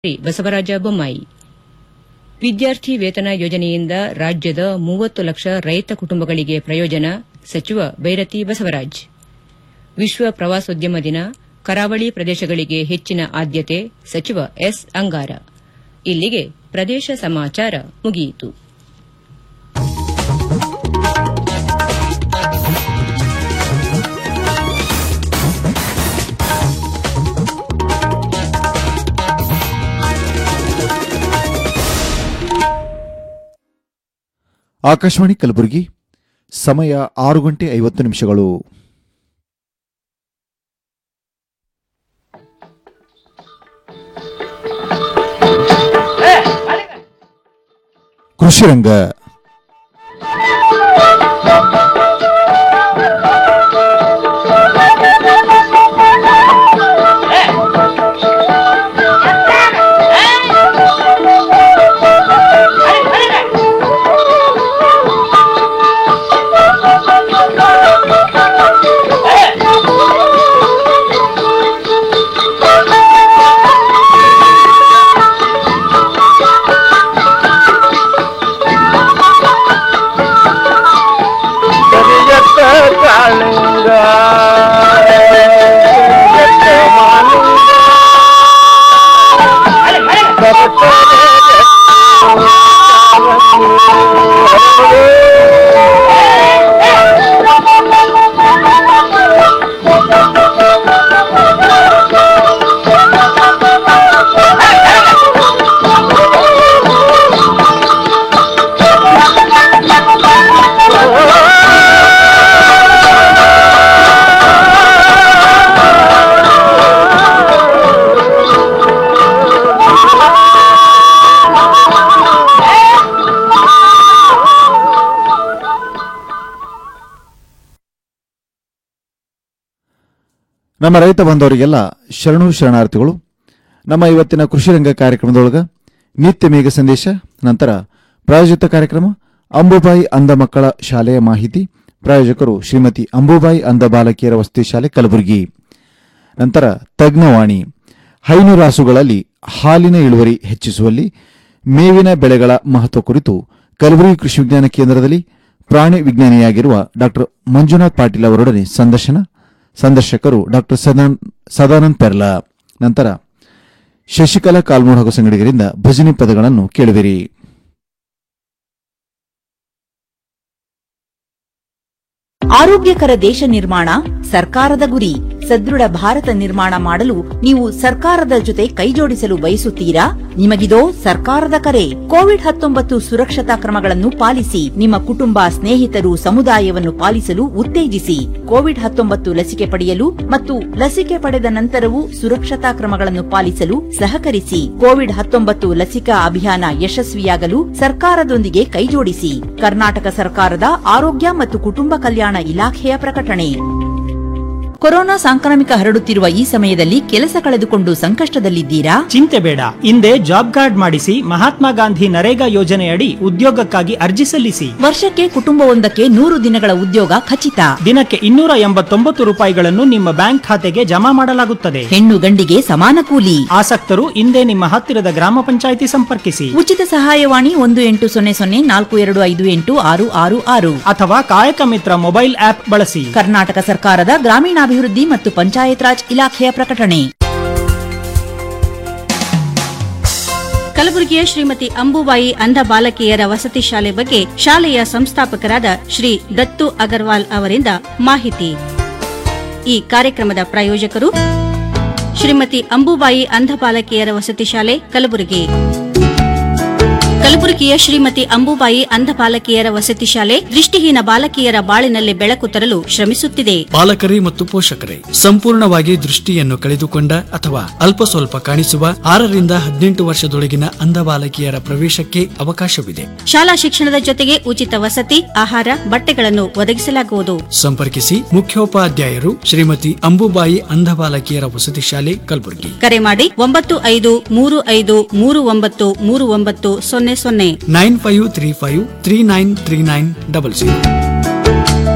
ಶ್ರೀ ಬಸವರಾಜ ಬೊಮ್ಮಾಯಿ ವಿದ್ಯಾರ್ಥಿ ವೇತನ ಯೋಜನೆಯಿಂದ ರಾಜ್ಯದ ಮೂವತ್ತು ಲಕ್ಷ ರೈತ ಕುಟುಂಬಗಳಿಗೆ ಪ್ರಯೋಜನ ಸಚಿವ ಬೈರತಿ ಬಸವರಾಜ್ ವಿಶ್ವ ಪ್ರವಾಸೋದ್ಯಮ ದಿನ ಕರಾವಳಿ ಪ್ರದೇಶಗಳಿಗೆ ಹೆಚ್ಚಿನ ಆದ್ಯತೆ ಸಚಿವ ಎಸ್ ಅಂಗಾರ ಇಲ್ಲಿಗೆ ಪ್ರದೇಶ ಸಮಾಚಾರ ಮುಗಿಯಿತು ಆಕಾಶವಾಣಿ ಕಲಬುರಗಿ ಸಮಯ ಆರು ಗಂಟೆ ಐವತ್ತು ನಿಮಿಷಗಳು ಕೃಷಿ ರಂಗ ಕರಿಯತ್ತ ಕಾಳಿಂಗ ಕರಿಯತ್ತ ಮಾಲಿಂಗ ಬರತರೆ ನಮ್ಮ ರೈತ ಬಂಧವರಿಗೆಲ್ಲ ಶರಣು ಶರಣಾರ್ಥಿಗಳು ನಮ್ಮ ಇವತ್ತಿನ ಕೃಷಿ ರಂಗ ಕಾರ್ಯಕ್ರಮದೊಳಗ ನಿತ್ಯ ಮೇಘ ಸಂದೇಶ ನಂತರ ಪ್ರಾಯೋಜಿತ ಕಾರ್ಯಕ್ರಮ ಅಂಬುಬಾಯಿ ಅಂಧ ಮಕ್ಕಳ ಶಾಲೆಯ ಮಾಹಿತಿ ಪ್ರಾಯೋಜಕರು ಶ್ರೀಮತಿ ಅಂಬುಬಾಯಿ ಅಂಧ ಬಾಲಕಿಯರ ವಸತಿ ಶಾಲೆ ಕಲಬುರಗಿ ನಂತರ ತಜ್ಞವಾಣಿ ಹೈನುರಾಸುಗಳಲ್ಲಿ ಹಾಲಿನ ಇಳುವರಿ ಹೆಚ್ಚಿಸುವಲ್ಲಿ ಮೇವಿನ ಬೆಳೆಗಳ ಮಹತ್ವ ಕುರಿತು ಕಲಬುರಗಿ ಕೃಷಿ ವಿಜ್ಞಾನ ಕೇಂದ್ರದಲ್ಲಿ ಪ್ರಾಣಿ ವಿಜ್ಞಾನಿಯಾಗಿರುವ ಡಾ ಮಂಜುನಾಥ್ ಪಾಟೀಲ್ ಅವರೊಡನೆ ಸಂದರ್ಶನ ಸಂದರ್ಶಕರು ಡಾ ಸದಾನಂದ್ ಪೆರ್ಲಾ ನಂತರ ಶಶಿಕಲಾ ಕಾಲ್ಮೂಡ್ ಹಾಗೂ ಸಂಗಡಿಗರಿಂದ ಭಜನಿ ಪದಗಳನ್ನು ಕೇಳುವಿರಿ ಆರೋಗ್ಯಕರ ದೇಶ ನಿರ್ಮಾಣ ಸರ್ಕಾರದ ಗುರಿ ಸದೃಢ ಭಾರತ ನಿರ್ಮಾಣ ಮಾಡಲು ನೀವು ಸರ್ಕಾರದ ಜೊತೆ ಕೈಜೋಡಿಸಲು ಬಯಸುತ್ತೀರಾ ನಿಮಗಿದೋ ಸರ್ಕಾರದ ಕರೆ ಕೋವಿಡ್ ಹತ್ತೊಂಬತ್ತು ಸುರಕ್ಷತಾ ಕ್ರಮಗಳನ್ನು ಪಾಲಿಸಿ ನಿಮ್ಮ ಕುಟುಂಬ ಸ್ನೇಹಿತರು ಸಮುದಾಯವನ್ನು ಪಾಲಿಸಲು ಉತ್ತೇಜಿಸಿ ಕೋವಿಡ್ ಹತ್ತೊಂಬತ್ತು ಲಸಿಕೆ ಪಡೆಯಲು ಮತ್ತು ಲಸಿಕೆ ಪಡೆದ ನಂತರವೂ ಸುರಕ್ಷತಾ ಕ್ರಮಗಳನ್ನು ಪಾಲಿಸಲು ಸಹಕರಿಸಿ ಕೋವಿಡ್ ಹತ್ತೊಂಬತ್ತು ಲಸಿಕಾ ಅಭಿಯಾನ ಯಶಸ್ವಿಯಾಗಲು ಸರ್ಕಾರದೊಂದಿಗೆ ಕೈಜೋಡಿಸಿ ಕರ್ನಾಟಕ ಸರ್ಕಾರದ ಆರೋಗ್ಯ ಮತ್ತು ಕುಟುಂಬ ಕಲ್ಯಾಣ ಇಲಾಖೆಯ ಪ್ರಕಟಣೆ ಕೊರೋನಾ ಸಾಂಕ್ರಾಮಿಕ ಹರಡುತ್ತಿರುವ ಈ ಸಮಯದಲ್ಲಿ ಕೆಲಸ ಕಳೆದುಕೊಂಡು ಸಂಕಷ್ಟದಲ್ಲಿದ್ದೀರಾ ಚಿಂತೆ ಬೇಡ ಹಿಂದೆ ಜಾಬ್ ಕಾರ್ಡ್ ಮಾಡಿಸಿ ಮಹಾತ್ಮ ಗಾಂಧಿ ನರೇಗಾ ಯೋಜನೆಯಡಿ ಉದ್ಯೋಗಕ್ಕಾಗಿ ಅರ್ಜಿ ಸಲ್ಲಿಸಿ ವರ್ಷಕ್ಕೆ ಕುಟುಂಬವೊಂದಕ್ಕೆ ನೂರು ದಿನಗಳ ಉದ್ಯೋಗ ಖಚಿತ ದಿನಕ್ಕೆ ಇನ್ನೂರ ಎಂಬತ್ತೊಂಬತ್ತು ರೂಪಾಯಿಗಳನ್ನು ನಿಮ್ಮ ಬ್ಯಾಂಕ್ ಖಾತೆಗೆ ಜಮಾ ಮಾಡಲಾಗುತ್ತದೆ ಹೆಣ್ಣು ಗಂಡಿಗೆ ಸಮಾನ ಕೂಲಿ ಆಸಕ್ತರು ಹಿಂದೆ ನಿಮ್ಮ ಹತ್ತಿರದ ಗ್ರಾಮ ಪಂಚಾಯಿತಿ ಸಂಪರ್ಕಿಸಿ ಉಚಿತ ಸಹಾಯವಾಣಿ ಒಂದು ಎಂಟು ಸೊನ್ನೆ ಸೊನ್ನೆ ನಾಲ್ಕು ಎರಡು ಐದು ಎಂಟು ಆರು ಆರು ಆರು ಅಥವಾ ಕಾಯಕ ಮಿತ್ರ ಮೊಬೈಲ್ ಆಪ್ ಬಳಸಿ ಕರ್ನಾಟಕ ಸರ್ಕಾರದ ಗ್ರಾಮೀಣಾಭಿವೃದ್ಧಿ ಮತ್ತು ಪಂಚಾಯತ್ ರಾಜ್ ಇಲಾಖೆಯ ಪ್ರಕಟಣೆ ಕಲಬುರಗಿಯ ಶ್ರೀಮತಿ ಅಂಬುಬಾಯಿ ಅಂಧ ಬಾಲಕಿಯರ ವಸತಿ ಶಾಲೆ ಬಗ್ಗೆ ಶಾಲೆಯ ಸಂಸ್ಥಾಪಕರಾದ ಶ್ರೀ ದತ್ತು ಅಗರ್ವಾಲ್ ಅವರಿಂದ ಮಾಹಿತಿ ಈ ಕಾರ್ಯಕ್ರಮದ ಪ್ರಾಯೋಜಕರು ಶ್ರೀಮತಿ ಅಂಬುಬಾಯಿ ಅಂಧ ಬಾಲಕಿಯರ ವಸತಿ ಶಾಲೆ ಕಲಬುರಗಿ ಕಲಬುರಗಿಯ ಶ್ರೀಮತಿ ಅಂಬುಬಾಯಿ ಅಂಧ ಬಾಲಕಿಯರ ವಸತಿ ಶಾಲೆ ದೃಷ್ಟಿಹೀನ ಬಾಲಕಿಯರ ಬಾಳಿನಲ್ಲಿ ಬೆಳಕು ತರಲು ಶ್ರಮಿಸುತ್ತಿದೆ ಪಾಲಕರೇ ಮತ್ತು ಪೋಷಕರೇ ಸಂಪೂರ್ಣವಾಗಿ ದೃಷ್ಟಿಯನ್ನು ಕಳೆದುಕೊಂಡ ಅಥವಾ ಅಲ್ಪ ಸ್ವಲ್ಪ ಕಾಣಿಸುವ ಆರರಿಂದ ಹದಿನೆಂಟು ವರ್ಷದೊಳಗಿನ ಅಂಧ ಬಾಲಕಿಯರ ಪ್ರವೇಶಕ್ಕೆ ಅವಕಾಶವಿದೆ ಶಾಲಾ ಶಿಕ್ಷಣದ ಜೊತೆಗೆ ಉಚಿತ ವಸತಿ ಆಹಾರ ಬಟ್ಟೆಗಳನ್ನು ಒದಗಿಸಲಾಗುವುದು ಸಂಪರ್ಕಿಸಿ ಮುಖ್ಯೋಪಾಧ್ಯಾಯರು ಶ್ರೀಮತಿ ಅಂಬುಬಾಯಿ ಅಂಧ ಬಾಲಕಿಯರ ವಸತಿ ಶಾಲೆ ಕಲಬುರಗಿ ಕರೆ ಮಾಡಿ ಒಂಬತ್ತು ಐದು ಮೂರು ಐದು ಮೂರು ಒಂಬತ್ತು ಮೂರು ಒಂಬತ್ತು ಸೊನ್ನೆ ಸೊನ್ನೆ nine five three five three nine three nine double zero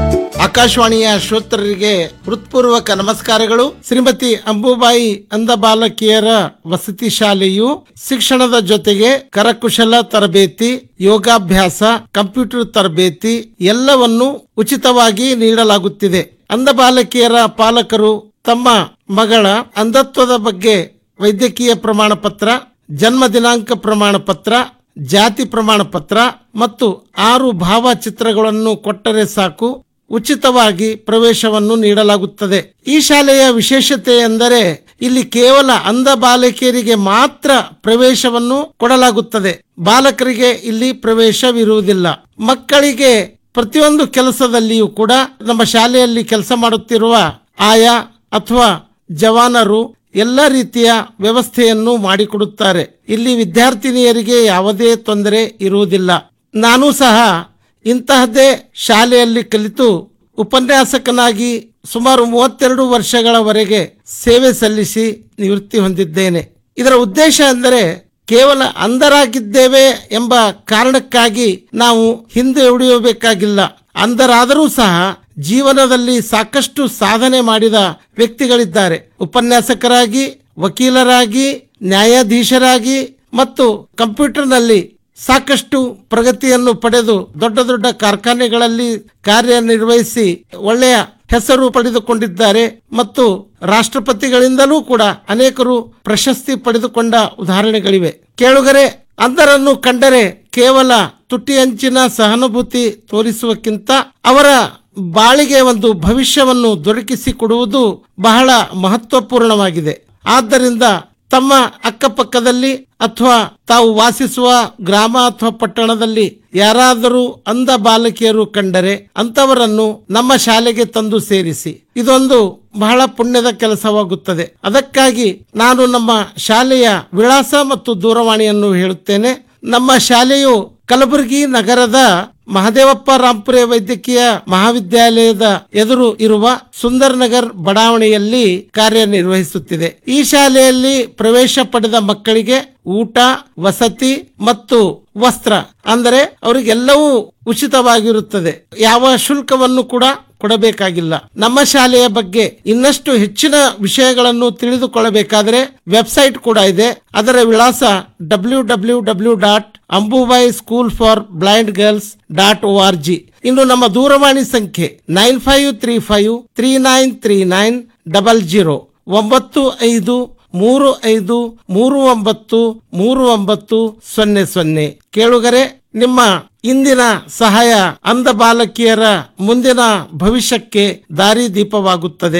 ಆಕಾಶವಾಣಿಯ ಶ್ರೋತರರಿಗೆ ಹೃತ್ಪೂರ್ವಕ ನಮಸ್ಕಾರಗಳು ಶ್ರೀಮತಿ ಅಂಬುಬಾಯಿ ಅಂಧ ಬಾಲಕಿಯರ ವಸತಿ ಶಾಲೆಯು ಶಿಕ್ಷಣದ ಜೊತೆಗೆ ಕರಕುಶಲ ತರಬೇತಿ ಯೋಗಾಭ್ಯಾಸ ಕಂಪ್ಯೂಟರ್ ತರಬೇತಿ ಎಲ್ಲವನ್ನು ಉಚಿತವಾಗಿ ನೀಡಲಾಗುತ್ತಿದೆ ಅಂಧ ಬಾಲಕಿಯರ ಪಾಲಕರು ತಮ್ಮ ಮಗಳ ಅಂಧತ್ವದ ಬಗ್ಗೆ ವೈದ್ಯಕೀಯ ಪ್ರಮಾಣ ಪತ್ರ ಜನ್ಮ ದಿನಾಂಕ ಪ್ರಮಾಣ ಪತ್ರ ಜಾತಿ ಪ್ರಮಾಣ ಪತ್ರ ಮತ್ತು ಆರು ಭಾವಚಿತ್ರಗಳನ್ನು ಕೊಟ್ಟರೆ ಸಾಕು ಉಚಿತವಾಗಿ ಪ್ರವೇಶವನ್ನು ನೀಡಲಾಗುತ್ತದೆ ಈ ಶಾಲೆಯ ವಿಶೇಷತೆ ಎಂದರೆ ಇಲ್ಲಿ ಕೇವಲ ಅಂಧ ಬಾಲಕಿಯರಿಗೆ ಮಾತ್ರ ಪ್ರವೇಶವನ್ನು ಕೊಡಲಾಗುತ್ತದೆ ಬಾಲಕರಿಗೆ ಇಲ್ಲಿ ಪ್ರವೇಶವಿರುವುದಿಲ್ಲ ಮಕ್ಕಳಿಗೆ ಪ್ರತಿಯೊಂದು ಕೆಲಸದಲ್ಲಿಯೂ ಕೂಡ ನಮ್ಮ ಶಾಲೆಯಲ್ಲಿ ಕೆಲಸ ಮಾಡುತ್ತಿರುವ ಆಯಾ ಅಥವಾ ಜವಾನರು ಎಲ್ಲ ರೀತಿಯ ವ್ಯವಸ್ಥೆಯನ್ನು ಮಾಡಿಕೊಡುತ್ತಾರೆ ಇಲ್ಲಿ ವಿದ್ಯಾರ್ಥಿನಿಯರಿಗೆ ಯಾವುದೇ ತೊಂದರೆ ಇರುವುದಿಲ್ಲ ನಾನು ಸಹ ಇಂತಹದ್ದೇ ಶಾಲೆಯಲ್ಲಿ ಕಲಿತು ಉಪನ್ಯಾಸಕನಾಗಿ ಸುಮಾರು ಮೂವತ್ತೆರಡು ವರ್ಷಗಳವರೆಗೆ ಸೇವೆ ಸಲ್ಲಿಸಿ ನಿವೃತ್ತಿ ಹೊಂದಿದ್ದೇನೆ ಇದರ ಉದ್ದೇಶ ಎಂದರೆ ಕೇವಲ ಅಂಧರಾಗಿದ್ದೇವೆ ಎಂಬ ಕಾರಣಕ್ಕಾಗಿ ನಾವು ಹಿಂದೆ ಉಳಿಯಬೇಕಾಗಿಲ್ಲ ಅಂಧರಾದರೂ ಸಹ ಜೀವನದಲ್ಲಿ ಸಾಕಷ್ಟು ಸಾಧನೆ ಮಾಡಿದ ವ್ಯಕ್ತಿಗಳಿದ್ದಾರೆ ಉಪನ್ಯಾಸಕರಾಗಿ ವಕೀಲರಾಗಿ ನ್ಯಾಯಾಧೀಶರಾಗಿ ಮತ್ತು ಕಂಪ್ಯೂಟರ್ನಲ್ಲಿ ಸಾಕಷ್ಟು ಪ್ರಗತಿಯನ್ನು ಪಡೆದು ದೊಡ್ಡ ದೊಡ್ಡ ಕಾರ್ಖಾನೆಗಳಲ್ಲಿ ಕಾರ್ಯನಿರ್ವಹಿಸಿ ಒಳ್ಳೆಯ ಹೆಸರು ಪಡೆದುಕೊಂಡಿದ್ದಾರೆ ಮತ್ತು ರಾಷ್ಟ್ರಪತಿಗಳಿಂದಲೂ ಕೂಡ ಅನೇಕರು ಪ್ರಶಸ್ತಿ ಪಡೆದುಕೊಂಡ ಉದಾಹರಣೆಗಳಿವೆ ಕೇಳುಗರೆ ಅಂಧರನ್ನು ಕಂಡರೆ ಕೇವಲ ತುಟಿ ಅಂಚಿನ ಸಹಾನುಭೂತಿ ತೋರಿಸುವಕ್ಕಿಂತ ಅವರ ಬಾಳಿಗೆ ಒಂದು ಭವಿಷ್ಯವನ್ನು ದೊರಕಿಸಿಕೊಡುವುದು ಬಹಳ ಮಹತ್ವಪೂರ್ಣವಾಗಿದೆ ಆದ್ದರಿಂದ ತಮ್ಮ ಅಕ್ಕಪಕ್ಕದಲ್ಲಿ ಅಥವಾ ತಾವು ವಾಸಿಸುವ ಗ್ರಾಮ ಅಥವಾ ಪಟ್ಟಣದಲ್ಲಿ ಯಾರಾದರೂ ಅಂಧ ಬಾಲಕಿಯರು ಕಂಡರೆ ಅಂತವರನ್ನು ನಮ್ಮ ಶಾಲೆಗೆ ತಂದು ಸೇರಿಸಿ ಇದೊಂದು ಬಹಳ ಪುಣ್ಯದ ಕೆಲಸವಾಗುತ್ತದೆ ಅದಕ್ಕಾಗಿ ನಾನು ನಮ್ಮ ಶಾಲೆಯ ವಿಳಾಸ ಮತ್ತು ದೂರವಾಣಿಯನ್ನು ಹೇಳುತ್ತೇನೆ ನಮ್ಮ ಶಾಲೆಯು ಕಲಬುರಗಿ ನಗರದ ಮಹದೇವಪ್ಪ ರಾಂಪುರೆ ವೈದ್ಯಕೀಯ ಮಹಾವಿದ್ಯಾಲಯದ ಎದುರು ಇರುವ ಸುಂದರ್ ನಗರ್ ಬಡಾವಣೆಯಲ್ಲಿ ಕಾರ್ಯನಿರ್ವಹಿಸುತ್ತಿದೆ ಈ ಶಾಲೆಯಲ್ಲಿ ಪ್ರವೇಶ ಪಡೆದ ಮಕ್ಕಳಿಗೆ ಊಟ ವಸತಿ ಮತ್ತು ವಸ್ತ್ರ ಅಂದರೆ ಅವರಿಗೆಲ್ಲವೂ ಉಚಿತವಾಗಿರುತ್ತದೆ ಯಾವ ಶುಲ್ಕವನ್ನು ಕೂಡ ಕೊಡಬೇಕಾಗಿಲ್ಲ ನಮ್ಮ ಶಾಲೆಯ ಬಗ್ಗೆ ಇನ್ನಷ್ಟು ಹೆಚ್ಚಿನ ವಿಷಯಗಳನ್ನು ತಿಳಿದುಕೊಳ್ಳಬೇಕಾದರೆ ವೆಬ್ಸೈಟ್ ಕೂಡ ಇದೆ ಅದರ ವಿಳಾಸ W W W dot Ambubai school for blind girls dot O R G ಇನ್ನು ನಮ್ಮ ದೂರವಾಣಿ ಸಂಖ್ಯೆ nine five three five three nine three nine double zero ಒಂಬತ್ತು ಐದು ಮೂರು ಐದು ಮೂರು ಒಂಬತ್ತು ಮೂರು ಒಂಬತ್ತು ಸೊನ್ನೆ ಸೊನ್ನೆ ಕೇಳುಗರೆ ನಿಮ್ಮ ಇಂದಿನ ಸಹಾಯ ಅಂಧ ಬಾಲಕಿಯರ ಮುಂದಿನ ಭವಿಷ್ಯಕ್ಕೆ ದಾರಿದೀಪವಾಗುತ್ತದೆ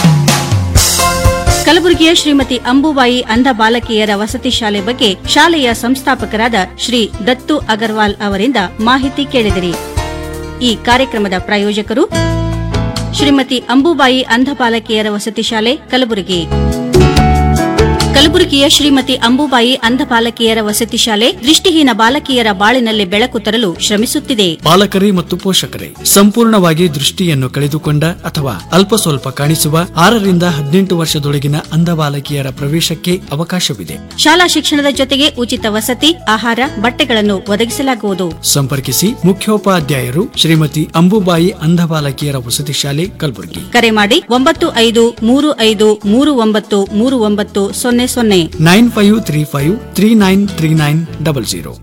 ಕಲಬುರಗಿಯ ಶ್ರೀಮತಿ ಅಂಬುಬಾಯಿ ಅಂಧ ಬಾಲಕಿಯರ ವಸತಿ ಶಾಲೆ ಬಗ್ಗೆ ಶಾಲೆಯ ಸಂಸ್ಥಾಪಕರಾದ ಶ್ರೀ ದತ್ತು ಅಗರ್ವಾಲ್ ಅವರಿಂದ ಮಾಹಿತಿ ಕೇಳಿದಿರಿ ಈ ಕಾರ್ಯಕ್ರಮದ ಪ್ರಾಯೋಜಕರು ಶ್ರೀಮತಿ ಅಂಬುಬಾಯಿ ಅಂಧ ಬಾಲಕಿಯರ ವಸತಿ ಶಾಲೆ ಕಲಬುರಗಿ ಕಲಬುರಗಿಯ ಶ್ರೀಮತಿ ಅಂಬುಬಾಯಿ ಅಂಧ ಬಾಲಕಿಯರ ವಸತಿ ಶಾಲೆ ದೃಷ್ಟಿಹೀನ ಬಾಲಕಿಯರ ಬಾಳಿನಲ್ಲಿ ಬೆಳಕು ತರಲು ಶ್ರಮಿಸುತ್ತಿದೆ ಪಾಲಕರೇ ಮತ್ತು ಪೋಷಕರೇ ಸಂಪೂರ್ಣವಾಗಿ ದೃಷ್ಟಿಯನ್ನು ಕಳೆದುಕೊಂಡ ಅಥವಾ ಅಲ್ಪ ಸ್ವಲ್ಪ ಕಾಣಿಸುವ ಆರರಿಂದ ಹದಿನೆಂಟು ವರ್ಷದೊಳಗಿನ ಅಂಧ ಬಾಲಕಿಯರ ಪ್ರವೇಶಕ್ಕೆ ಅವಕಾಶವಿದೆ ಶಾಲಾ ಶಿಕ್ಷಣದ ಜೊತೆಗೆ ಉಚಿತ ವಸತಿ ಆಹಾರ ಬಟ್ಟೆಗಳನ್ನು ಒದಗಿಸಲಾಗುವುದು ಸಂಪರ್ಕಿಸಿ ಮುಖ್ಯೋಪಾಧ್ಯಾಯರು ಶ್ರೀಮತಿ ಅಂಬುಬಾಯಿ ಅಂಧ ಬಾಲಕಿಯರ ವಸತಿ ಶಾಲೆ ಕಲಬುರಗಿ ಕರೆ ಮಾಡಿ ಒಂಬತ್ತು ಐದು ಮೂರು ಐದು ಮೂರು ಒಂಬತ್ತು ಮೂರು ಒಂಬತ್ತು ಸೊನ್ನೆ ಸೊನ್ನೆ nine five three five three nine three nine double zero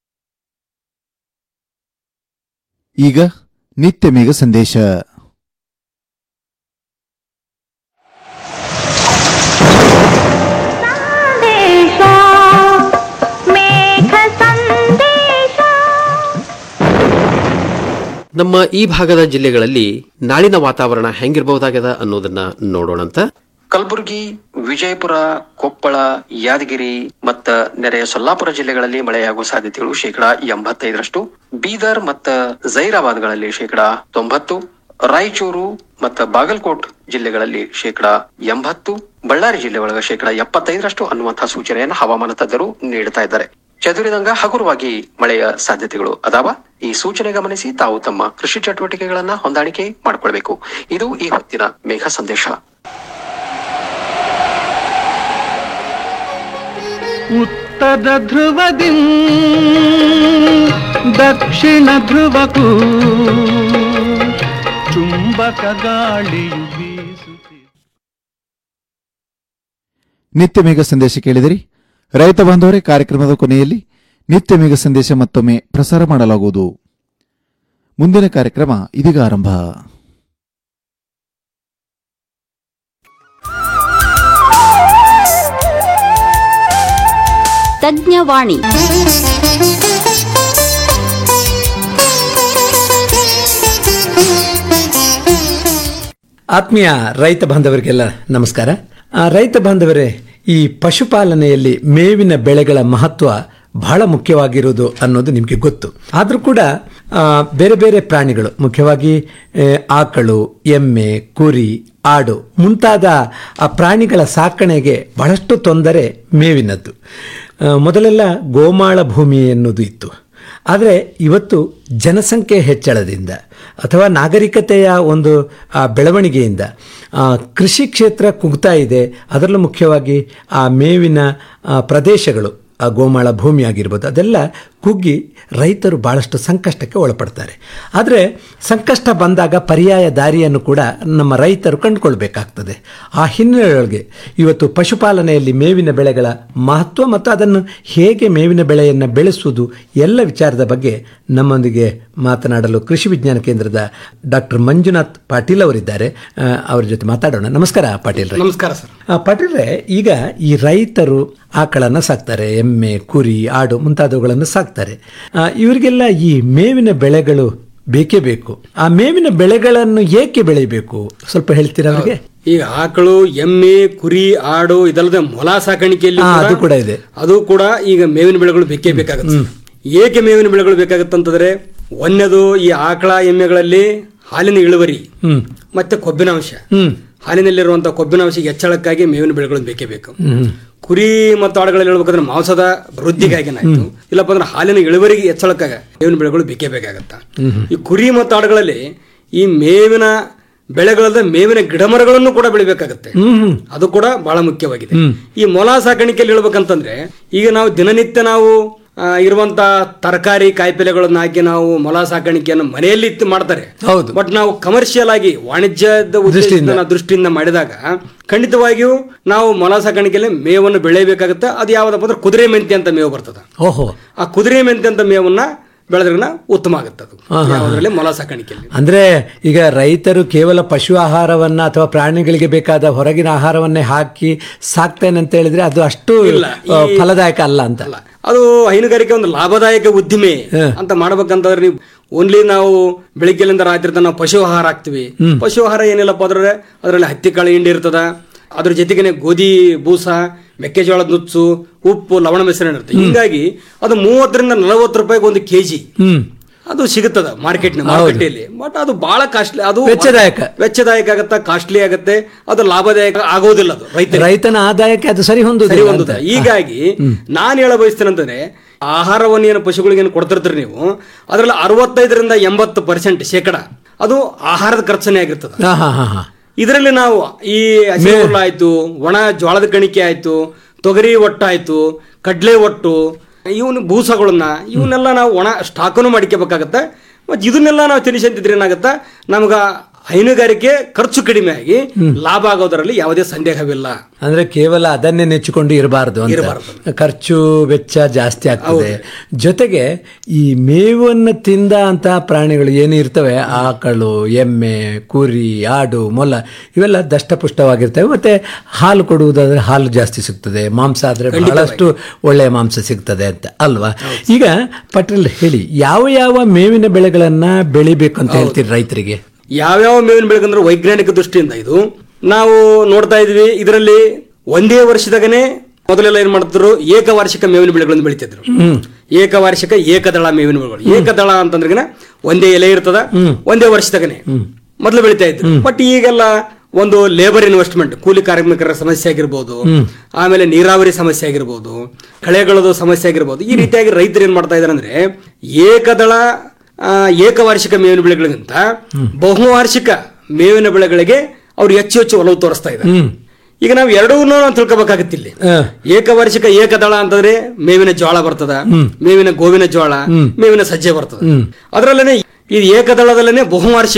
ಈಗ ನಿತ್ಯ ಮೇಘ ಸಂದೇಶ ಸಂದೇಶ ಮೇಘ ಸಂದೇಶ ನಮ್ಮ ಈ ಭಾಗದ ಜಿಲ್ಲೆಗಳಲ್ಲಿ ನಾಳಿನ ವಾತಾವರಣ ಹೆಂಗಿರಬಹುದಾಗ್ಯದ ಅನ್ನೋದನ್ನ ನೋಡೋಣಂತ ಕಲಬುರಗಿ ವಿಜಯಪುರ ಕೊಪ್ಪಳ ಯಾದಗಿರಿ ಮತ್ತ ನೆರೆಯ ಸೊಲ್ಲಾಪುರ ಜಿಲ್ಲೆಗಳಲ್ಲಿ ಮಳೆಯಾಗುವ ಸಾಧ್ಯತೆಗಳು ಶೇಕಡಾ ಎಂಬತ್ತೈದರಷ್ಟು ಬೀದರ್ ಮತ್ತ ಜೈರಾಬಾದ್ಗಳಲ್ಲಿ ಶೇಕಡಾ ತೊಂಬತ್ತು ರಾಯಚೂರು ಮತ್ತ ಬಾಗಲಕೋಟ್ ಜಿಲ್ಲೆಗಳಲ್ಲಿ ಶೇಕಡಾ ಎಂಬತ್ತು ಬಳ್ಳಾರಿ ಜಿಲ್ಲೆ ಒಳಗ ಶೇಕಡಾ ಎಪ್ಪತ್ತೈದರಷ್ಟು ಅನ್ನುವಂತಹ ಸೂಚನೆಯನ್ನು ಹವಾಮಾನ ತಜ್ಞರು ನೀಡುತ್ತಾ ಇದ್ದಾರೆ ಚದುರಿದಂಗ ಹಗುರವಾಗಿ ಮಳೆಯ ಸಾಧ್ಯತೆಗಳು ಅದಾವ ಈ ಸೂಚನೆ ಗಮನಿಸಿ ತಾವು ತಮ್ಮ ಕೃಷಿ ಚಟುವಟಿಕೆಗಳನ್ನ ಹೊಂದಾಣಿಕೆ ಮಾಡಿಕೊಳ್ಬೇಕು ಇದು ಈ ಹೊತ್ತಿನ ಮೇಘ ಸಂದೇಶ ಉತ್ತರ ಧ್ರುವದಿ ದಕ್ಷಿಣ ಧ್ರುವಕ್ಕೂ ಚುಂಬ ಚುಂಬಕ ಗಾಳಿಯು ಬೀಸುತ್ತಿದೆ ನಿತ್ಯ ಮೇಘ ಸಂದೇಶ ಕೇಳಿದಿರಿ ರೈತ ಬಾಂಧವರೇ ಕಾರ್ಯಕ್ರಮದ ಕೊನೆಯಲ್ಲಿ ನಿತ್ಯ ಮೇಘ ಸಂದೇಶ ಮತ್ತೊಮ್ಮೆ ಪ್ರಸಾರ ಮಾಡಲಾಗುವುದು ಮುಂದಿನ ಕಾರ್ಯಕ್ರಮ ಇದೀಗ ಆರಂಭ ತಜ್ಞವಾಣಿ ಆತ್ಮೀಯ ರೈತ ಬಾಂಧವರಿಗೆಲ್ಲ ನಮಸ್ಕಾರ ಆ, ರೈತ ಬಾಂಧವರೇ ಈ ಪಶುಪಾಲನೆಯಲ್ಲಿ ಮೇವಿನ ಬೆಳೆಗಳ ಮಹತ್ವ ಬಹಳ ಮುಖ್ಯವಾಗಿರುವುದು ಅನ್ನೋದು ನಿಮಗೆ ಗೊತ್ತು ಆದರೂ ಕೂಡ ಆ, ಬೇರೆ ಬೇರೆ ಪ್ರಾಣಿಗಳು ಮುಖ್ಯವಾಗಿ ಆ, ಆಕಳು ಎಮ್ಮೆ ಕುರಿ ಆಡು ಮುಂತಾದ ಆ ಪ್ರಾಣಿಗಳ ಸಾಕಣೆಗೆ ಬಹಳಷ್ಟು ತೊಂದರೆ ಮೇವಿನದ್ದು ಆ, ಮೊದಲೆಲ್ಲ ಗೋಮಾಳ ಭೂಮಿ ಎನ್ನುವುದು ಇತ್ತು ಆದರೆ ಇವತ್ತು ಜನಸಂಖ್ಯೆ ಹೆಚ್ಚಳದಿಂದ ಅಥವಾ ನಾಗರಿಕತೆಯ ಒಂದು ಆ, ಬೆಳವಣಿಗೆಯಿಂದ ಆ, ಕೃಷಿ ಕ್ಷೇತ್ರ ಕುಗ್ತಾ ಇದೆ ಅದರಲ್ಲೂ ಮುಖ್ಯವಾಗಿ ಆ ಮೇವಿನ ಆ, ಪ್ರದೇಶಗಳು ಆ ಗೋಮಾಳ ಭೂಮಿ ಆಗಿರ್ಬೋದು ಅದೆಲ್ಲ ಕುಗ್ಗಿ ರೈತರು ಭಾಳಷ್ಟು ಸಂಕಷ್ಟಕ್ಕೆ ಒಳಪಡ್ತಾರೆ ಆದರೆ ಸಂಕಷ್ಟ ಬಂದಾಗ ಪರ್ಯಾಯ ದಾರಿಯನ್ನು ಕೂಡ ನಮ್ಮ ರೈತರು ಕಂಡುಕೊಳ್ಬೇಕಾಗ್ತದೆ ಆ ಹಿನ್ನೆಲೆಯೊಳಗೆ ಇವತ್ತು ಪಶುಪಾಲನೆಯಲ್ಲಿ ಮೇವಿನ ಬೆಳೆಗಳ ಮಹತ್ವ ಮತ್ತು ಅದನ್ನು ಹೇಗೆ ಮೇವಿನ ಬೆಳೆಯನ್ನು ಬೆಳೆಸುವುದು ಎಲ್ಲ ವಿಚಾರದ ಬಗ್ಗೆ ನಮ್ಮೊಂದಿಗೆ ಮಾತನಾಡಲು ಕೃಷಿ ವಿಜ್ಞಾನ ಕೇಂದ್ರದ ಡಾಕ್ಟರ್ ಮಂಜುನಾಥ್ ಪಾಟೀಲ್ ಅವರಿದ್ದಾರೆ ಆ, ಅವ್ರ ಜೊತೆ ಮಾತಾಡೋಣ ನಮಸ್ಕಾರ ಪಾಟೀಲ್ ರೈ. ನಮಸ್ಕಾರ ಸರ್ ಆ, ಪಾಟೀಲ್ರೆ ಈಗ ಈ ರೈತರು ಆಕಳನ್ನು ಸಾಕ್ತಾರೆ ಎಮ್ಮೆ ಕುರಿ ಆಡು ಮುಂತಾದವುಗಳನ್ನು ಸಾಕ್ತಾರೆ ಆ, ಇವರಿಗೆಲ್ಲ ಈ ಮೇವಿನ ಬೆಳೆಗಳು ಬೇಕೇ ಬೇಕು ಆ ಮೇವಿನ ಬೆಳೆಗಳನ್ನು ಏಕೆ ಬೆಳಿಬೇಕು ಸ್ವಲ್ಪ ಹೇಳ್ತೀರಾ ಅವರಿಗೆ ಈಗ ಆಕಳು ಎಮ್ಮೆ ಕುರಿ ಆಡು ಇದಲ್ಲದೆ ಮೊಲ ಸಾಕಾಣಿಕೆಯಲ್ಲಿ ಹಾ, ಕೂಡ- ಅದು ಕೂಡ ಇದೆ. ಅದು ಕೂಡ ಈಗ ಮೇವಿನ ಬೆಳೆಗಳು ಬೇಕೇ ಬೇಕಾಗುತ್ತೆ ಏಕೆ ಮೇವಿನ ಬೆಳೆಗಳು ಬೇಕಾಗುತ್ತೆ ಅಂತಂದ್ರೆ ಒಂದನೇದು ಈ ಆಕಳ ಎಮ್ಮೆಗಳಲ್ಲಿ ಹಾಲಿನ ಇಳುವರಿ ಹ್ಮ್ ಮತ್ತೆ ಕೊಬ್ಬಿನ ಅಂಶ ಹ್ಮ್ ಹಾಲಿನಲ್ಲಿರುವಂತಹ ಕೊಬ್ಬಿನ ಅಂಶ ಹೆಚ್ಚಳಕ್ಕಾಗಿ ಮೇವಿನ ಬೆಳೆಗಳು ಬೇಕೇ ಬೇಕು ಹ್ಮ್ ಕುರಿ ಮತ್ತು ಆಡುಗಳಲ್ಲಿ ಹೇಳ್ಬೇಕಂದ್ರೆ ಮಾಂಸದ ವೃದ್ಧಿಗಾಗಿ ಏನಾಯ್ತು ಇಲ್ಲಪ್ಪ ಅಂದ್ರೆ ಹಾಲಿನ ಇಳುವರಿಗೆ ಹೆಚ್ಚಳಕ್ಕಾಗ ಮೇವಿನ ಬೆಳೆಗಳು ಬೇಕೇ ಬೇಕಾಗತ್ತ ಈ ಕುರಿ ಮತ್ತು ಆಡುಗಳಲ್ಲಿ ಈ ಮೇವಿನ ಬೆಳೆಗಳಲ್ಲದೆ ಮೇವಿನ ಗಿಡಮರಗಳನ್ನು ಕೂಡ ಬೆಳಿಬೇಕಾಗತ್ತೆ ಅದು ಕೂಡ ಬಹಳ ಮುಖ್ಯವಾಗಿದೆ ಈ ಮೊಲ ಸಾಕಾಣಿಕೆಯಲ್ಲಿ ಹೇಳ್ಬೇಕಂತಂದ್ರೆ ಈಗ ನಾವು ದಿನನಿತ್ಯ ನಾವು ಆ, ಇರುವಂತ ತರಕಾರಿ ಕಾಯಿಪಲ್ಯಗಳನ್ನ ಹಾಕಿ ನಾವು ಮೊಲ ಸಾಕಾಣಿಕೆಯನ್ನು ಮನೆಯಲ್ಲಿ ಇತ್ತು ಮಾಡ್ತಾರೆ ಹೌದು. ಬಟ್ ನಾವು ಕಮರ್ಷಿಯಲ್ ಆಗಿ ವಾಣಿಜ್ಯದ ಉದ್ದೇಶದಿಂದ ನಾವು ದೃಷ್ಟಿಯಿಂದ ಮಾಡಿದಾಗ ಖಂಡಿತವಾಗಿಯೂ ನಾವು ಮೊಲ ಸಾಕಾಣಿಕೆಯಲ್ಲಿ ಮೇವನ್ನು ಬೆಳೆಯಬೇಕಾಗುತ್ತೆ ಅದು ಯಾವ್ದಪ್ಪ ಅಂದ್ರೆ ಕುದುರೆ ಮೆಂತೆ ಅಂತ ಮೇವು ಬರ್ತದ ಓಹೋ ಆ ಕುದುರೆ ಮೆಂತೆ ಅಂತ ಮೇವನ್ನ ಬೆಳೆದ್ರನ್ನ ಉತ್ತಮ ಆಗುತ್ತೆ ಅದು ಹಾ, ಹಾ, ಹಾ. ಯಾವುದ್ರಲ್ಲಿ ಮೊಲ ಸಾಕಾಣಿಕೆಯಲ್ಲಿ ಅಂದ್ರೆ ಈಗ ರೈತರು ಕೇವಲ ಪಶು ಆಹಾರವನ್ನ ಅಥವಾ ಪ್ರಾಣಿಗಳಿಗೆ ಬೇಕಾದ ಹೊರಗಿನ ಆಹಾರವನ್ನೇ ಹಾಕಿ ಸಾಕ್ತೇನೆ ಅಂತ ಹೇಳಿದ್ರೆ ಅದು ಅಷ್ಟು ಇಲ್ಲ, ಆ, ಈ- ಫಲದಾಯಕ ಅಲ್ಲ ಅಂತ ಅದು ಹೈನುಗಾರಿಕೆ ಒಂದು ಲಾಭದಾಯಕ ಉದ್ದಿಮೆ ಅಂತ ಮಾಡ್ಬೇಕಂತಂದ್ರೆ ನೀವು ಓನ್ಲಿ ನಾವು ಬೆಳಿಗ್ಗೆಲಿಂದ ರಾತ್ರಿ ತನಕ ನಾವು ಪಶು ಆಹಾರ ಹಾಕ್ತಿವಿ ಪಶು ಆಹಾರ ಏನಿಲ್ಲಪ್ಪ ಅಂದ್ರೆ ಅದರಲ್ಲಿ ಹತ್ತಿ ಕಾಳು ಹಿಂಡಿ ಇರ್ತದ ಅದ್ರ ಜೊತೆಗೇನೆ ಗೋಧಿ ಬೂಸ ಮೆಕ್ಕೆಜೋಳದ ನುಚ್ಚು ಉಪ್ಪು ಲವಣ ಮಿಶ್ರಣ ಇರುತ್ತೆ ಹಿಂಗಾಗಿ ಅದು ಮೂವತ್ತರಿಂದ ನಲವತ್ತು ರೂಪಾಯಿಗೆ ಒಂದು ಕೆಜಿ ಹ್ಮ್ ಅದು ಸಿಗುತ್ತದ ಮಾರ್ಕೆಟ್ ಮಾರುಕಟ್ಟೆಯಲ್ಲಿ ಬಟ್ ಅದು ಬಹಳ ಕಾಸ್ಟ್ಲಿ ಅದು ವೆಚ್ಚದಾಯಕ. ವೆಚ್ಚದಾಯಕ ಆಗತ್ತ ಕಾಸ್ಟ್ಲಿ ಆಗತ್ತೆ ಅದು ಲಾಭದಾಯಕ ಆಗೋದಿಲ್ಲ ಅದು ರೈತ ರೈತನ ಆದಾಯಕ್ಕೆ ಅದು ಸರಿ ಸರಿ ಹೊಂದುದಿಲ್ಲ ಹೊಂದುತ್ತೆ ಅಂತ. ಹೀಗಾಗಿ ನಾನು ಹೇಳ ಬಯಸ್ತೇನೆ ಅಂತಂದ್ರೆ ಆಹಾರವನ್ನು ಏನು ಪಶುಗಳಿಗೆ ಏನು ಕೊಡ್ತಿರ್ತೀರಿ ನೀವು ಅದರಲ್ಲಿ ಅರವತ್ತೈದರಿಂದ ಎಂಬತ್ತು ಪರ್ಸೆಂಟ್ ಶೇಕಡ ಅದು ಆಹಾರದ ಖರ್ಚನೆ ಆಗಿರ್ತದೆ ಹಾ ಹಾ ಹಾ ಹಾ ಇದರಲ್ಲಿ ನಾವು ಈ ಹಸಿ ಹುಲ್ಲು ಆಯ್ತು ಒಣ ಜೋಳದ ಕಣಿಕೆ ಆಯ್ತು ತೊಗರಿ ಒಟ್ಟಾಯ್ತು ಕಡ್ಲೆ ಒಟ್ಟು ಇವನು ಬೂಸಗಳನ್ನ ಇವನ್ನೆಲ್ಲ ನಾವು ಒಣ ಸ್ಟಾಕನ್ನು ಮಾಡ್ಕೋಬೇಕಾಗತ್ತೆ ಮತ್ತು ಇದನ್ನೆಲ್ಲ ನಾವು ತಿನ್ನಿಸಂತಿದ್ರೆ ಏನಾಗತ್ತೆ ನಮ್ಗ ಹೈನುಗಾರಿಕೆ ಖರ್ಚು ಕಡಿಮೆ ಆಗಿ ಲಾಭ ಆಗೋದರಲ್ಲಿ ಯಾವುದೇ ಸಂದೇಹವಿಲ್ಲ ಅಂದ್ರೆ ಕೇವಲ ಅದನ್ನೇ ನೆಚ್ಚಿಕೊಂಡು ಇರಬಾರ್ದು ಅಂತ ಇರಬಾರ್ದು. ಖರ್ಚು ವೆಚ್ಚ ಜಾಸ್ತಿ ಆಗ್ತದೆ ಜೊತೆಗೆ ಈ ಮೇವನ್ನು ತಿಂದ ಅಂತಹ ಪ್ರಾಣಿಗಳು ಏನು ಇರ್ತವೆ ಆಕಳು ಎಮ್ಮೆ ಕುರಿ ಆಡು ಮೊಲ ಇವೆಲ್ಲ ದಷ್ಟಪುಷ್ಟವಾಗಿರ್ತವೆ ಮತ್ತೆ ಹಾಲು ಕೊಡುವುದಾದ್ರೆ ಹಾಲು ಜಾಸ್ತಿ ಸಿಗ್ತದೆ ಮಾಂಸ ಆದ್ರೆ ಬಹಳಷ್ಟು ಒಳ್ಳೆಯ ಮಾಂಸ ಸಿಗ್ತದೆ ಅಂತ ಅಲ್ವಾ ಈಗ ಪಟೇಲ್ ಹೇಳಿ ಯಾವ ಯಾವ ಮೇವಿನ ಬೆಳೆಗಳನ್ನ ಬೆಳಿಬೇಕು ಅಂತ ಹೇಳ್ತೀರಿ ರೈತರಿಗೆ ಯಾವ್ಯಾವ ಮೇವಿನ ಬೆಳೆಗಂದ್ರೆ ವೈಜ್ಞಾನಿಕ ದೃಷ್ಟಿಯಿಂದ ಇದು ನಾವು ನೋಡ್ತಾ ಇದ್ವಿ ಇದರಲ್ಲಿ ಒಂದೇ ವರ್ಷದಾಗನೇ ಮೊದಲೆಲ್ಲ ಏನ್ ಮಾಡ್ತಿದ್ರು ಏಕವಾರ್ಷಿಕ ಮೇವಿನ ಬೆಳೆಗಳನ್ನು ಬೆಳಿತಿದ್ರು ಏಕವಾರ್ಷಿಕ ಏಕದಳ ಮೇವಿನ ಬೆಳೆಗಳು ಏಕದಳ ಅಂತಂದ್ರೆ ಒಂದೇ ಎಲೆ ಇರ್ತದ ಒಂದೇ ವರ್ಷದಾಗನೇ ಮೊದಲು ಬೆಳಿತಾ ಇದ್ರು ಬಟ್ ಈಗೆಲ್ಲ ಒಂದು ಲೇಬರ್ ಇನ್ವೆಸ್ಟ್ಮೆಂಟ್ ಕೂಲಿ ಕಾರ್ಮಿಕರ ಸಮಸ್ಯೆ ಆಗಿರ್ಬೋದು ಆಮೇಲೆ ನೀರಾವರಿ ಸಮಸ್ಯೆ ಆಗಿರ್ಬೋದು ಕಳೆಗಳದು ಸಮಸ್ಯೆ ಆಗಿರ್ಬೋದು ಈ ರೀತಿಯಾಗಿ ರೈತರು ಏನ್ ಮಾಡ್ತಾ ಇದಾರೆ ಅಂದ್ರೆ ಏಕದಳ ಆ, ಏಕವಾರ್ಷಿಕ ಮೇವಿನ ಬೆಳೆಗಳಿಗಿಂತ ಬಹುವಾರ್ಷಿಕ ಮೇವಿನ ಬೆಳೆಗಳಿಗೆ ಅವ್ರು ಹೆಚ್ಚು ಹೆಚ್ಚು ಒಲವು ತೋರಿಸ್ತಾ ಇದ್ದಾರೆ ಈಗ ನಾವು ಎರಡೂ ನಾವು ತಿಳ್ಕೊಬೇಕಾಗತ್ತೆ ಇಲ್ಲಿ ಏಕವಾರ್ಷಿಕ ಏಕದಳ ಅಂತಂದ್ರೆ ಮೇವಿನ ಜೋಳ ಬರ್ತದ ಮೇವಿನ ಗೋವಿನ ಜೋಳ ಮೇವಿನ ಸಜ್ಜೆ ಬರ್ತದ ಅದರಲ್ಲೇನೆ ಈ ಏಕದಳದಲ್ಲೇನೆ ಬಹುವಾರ್ಷಿಕ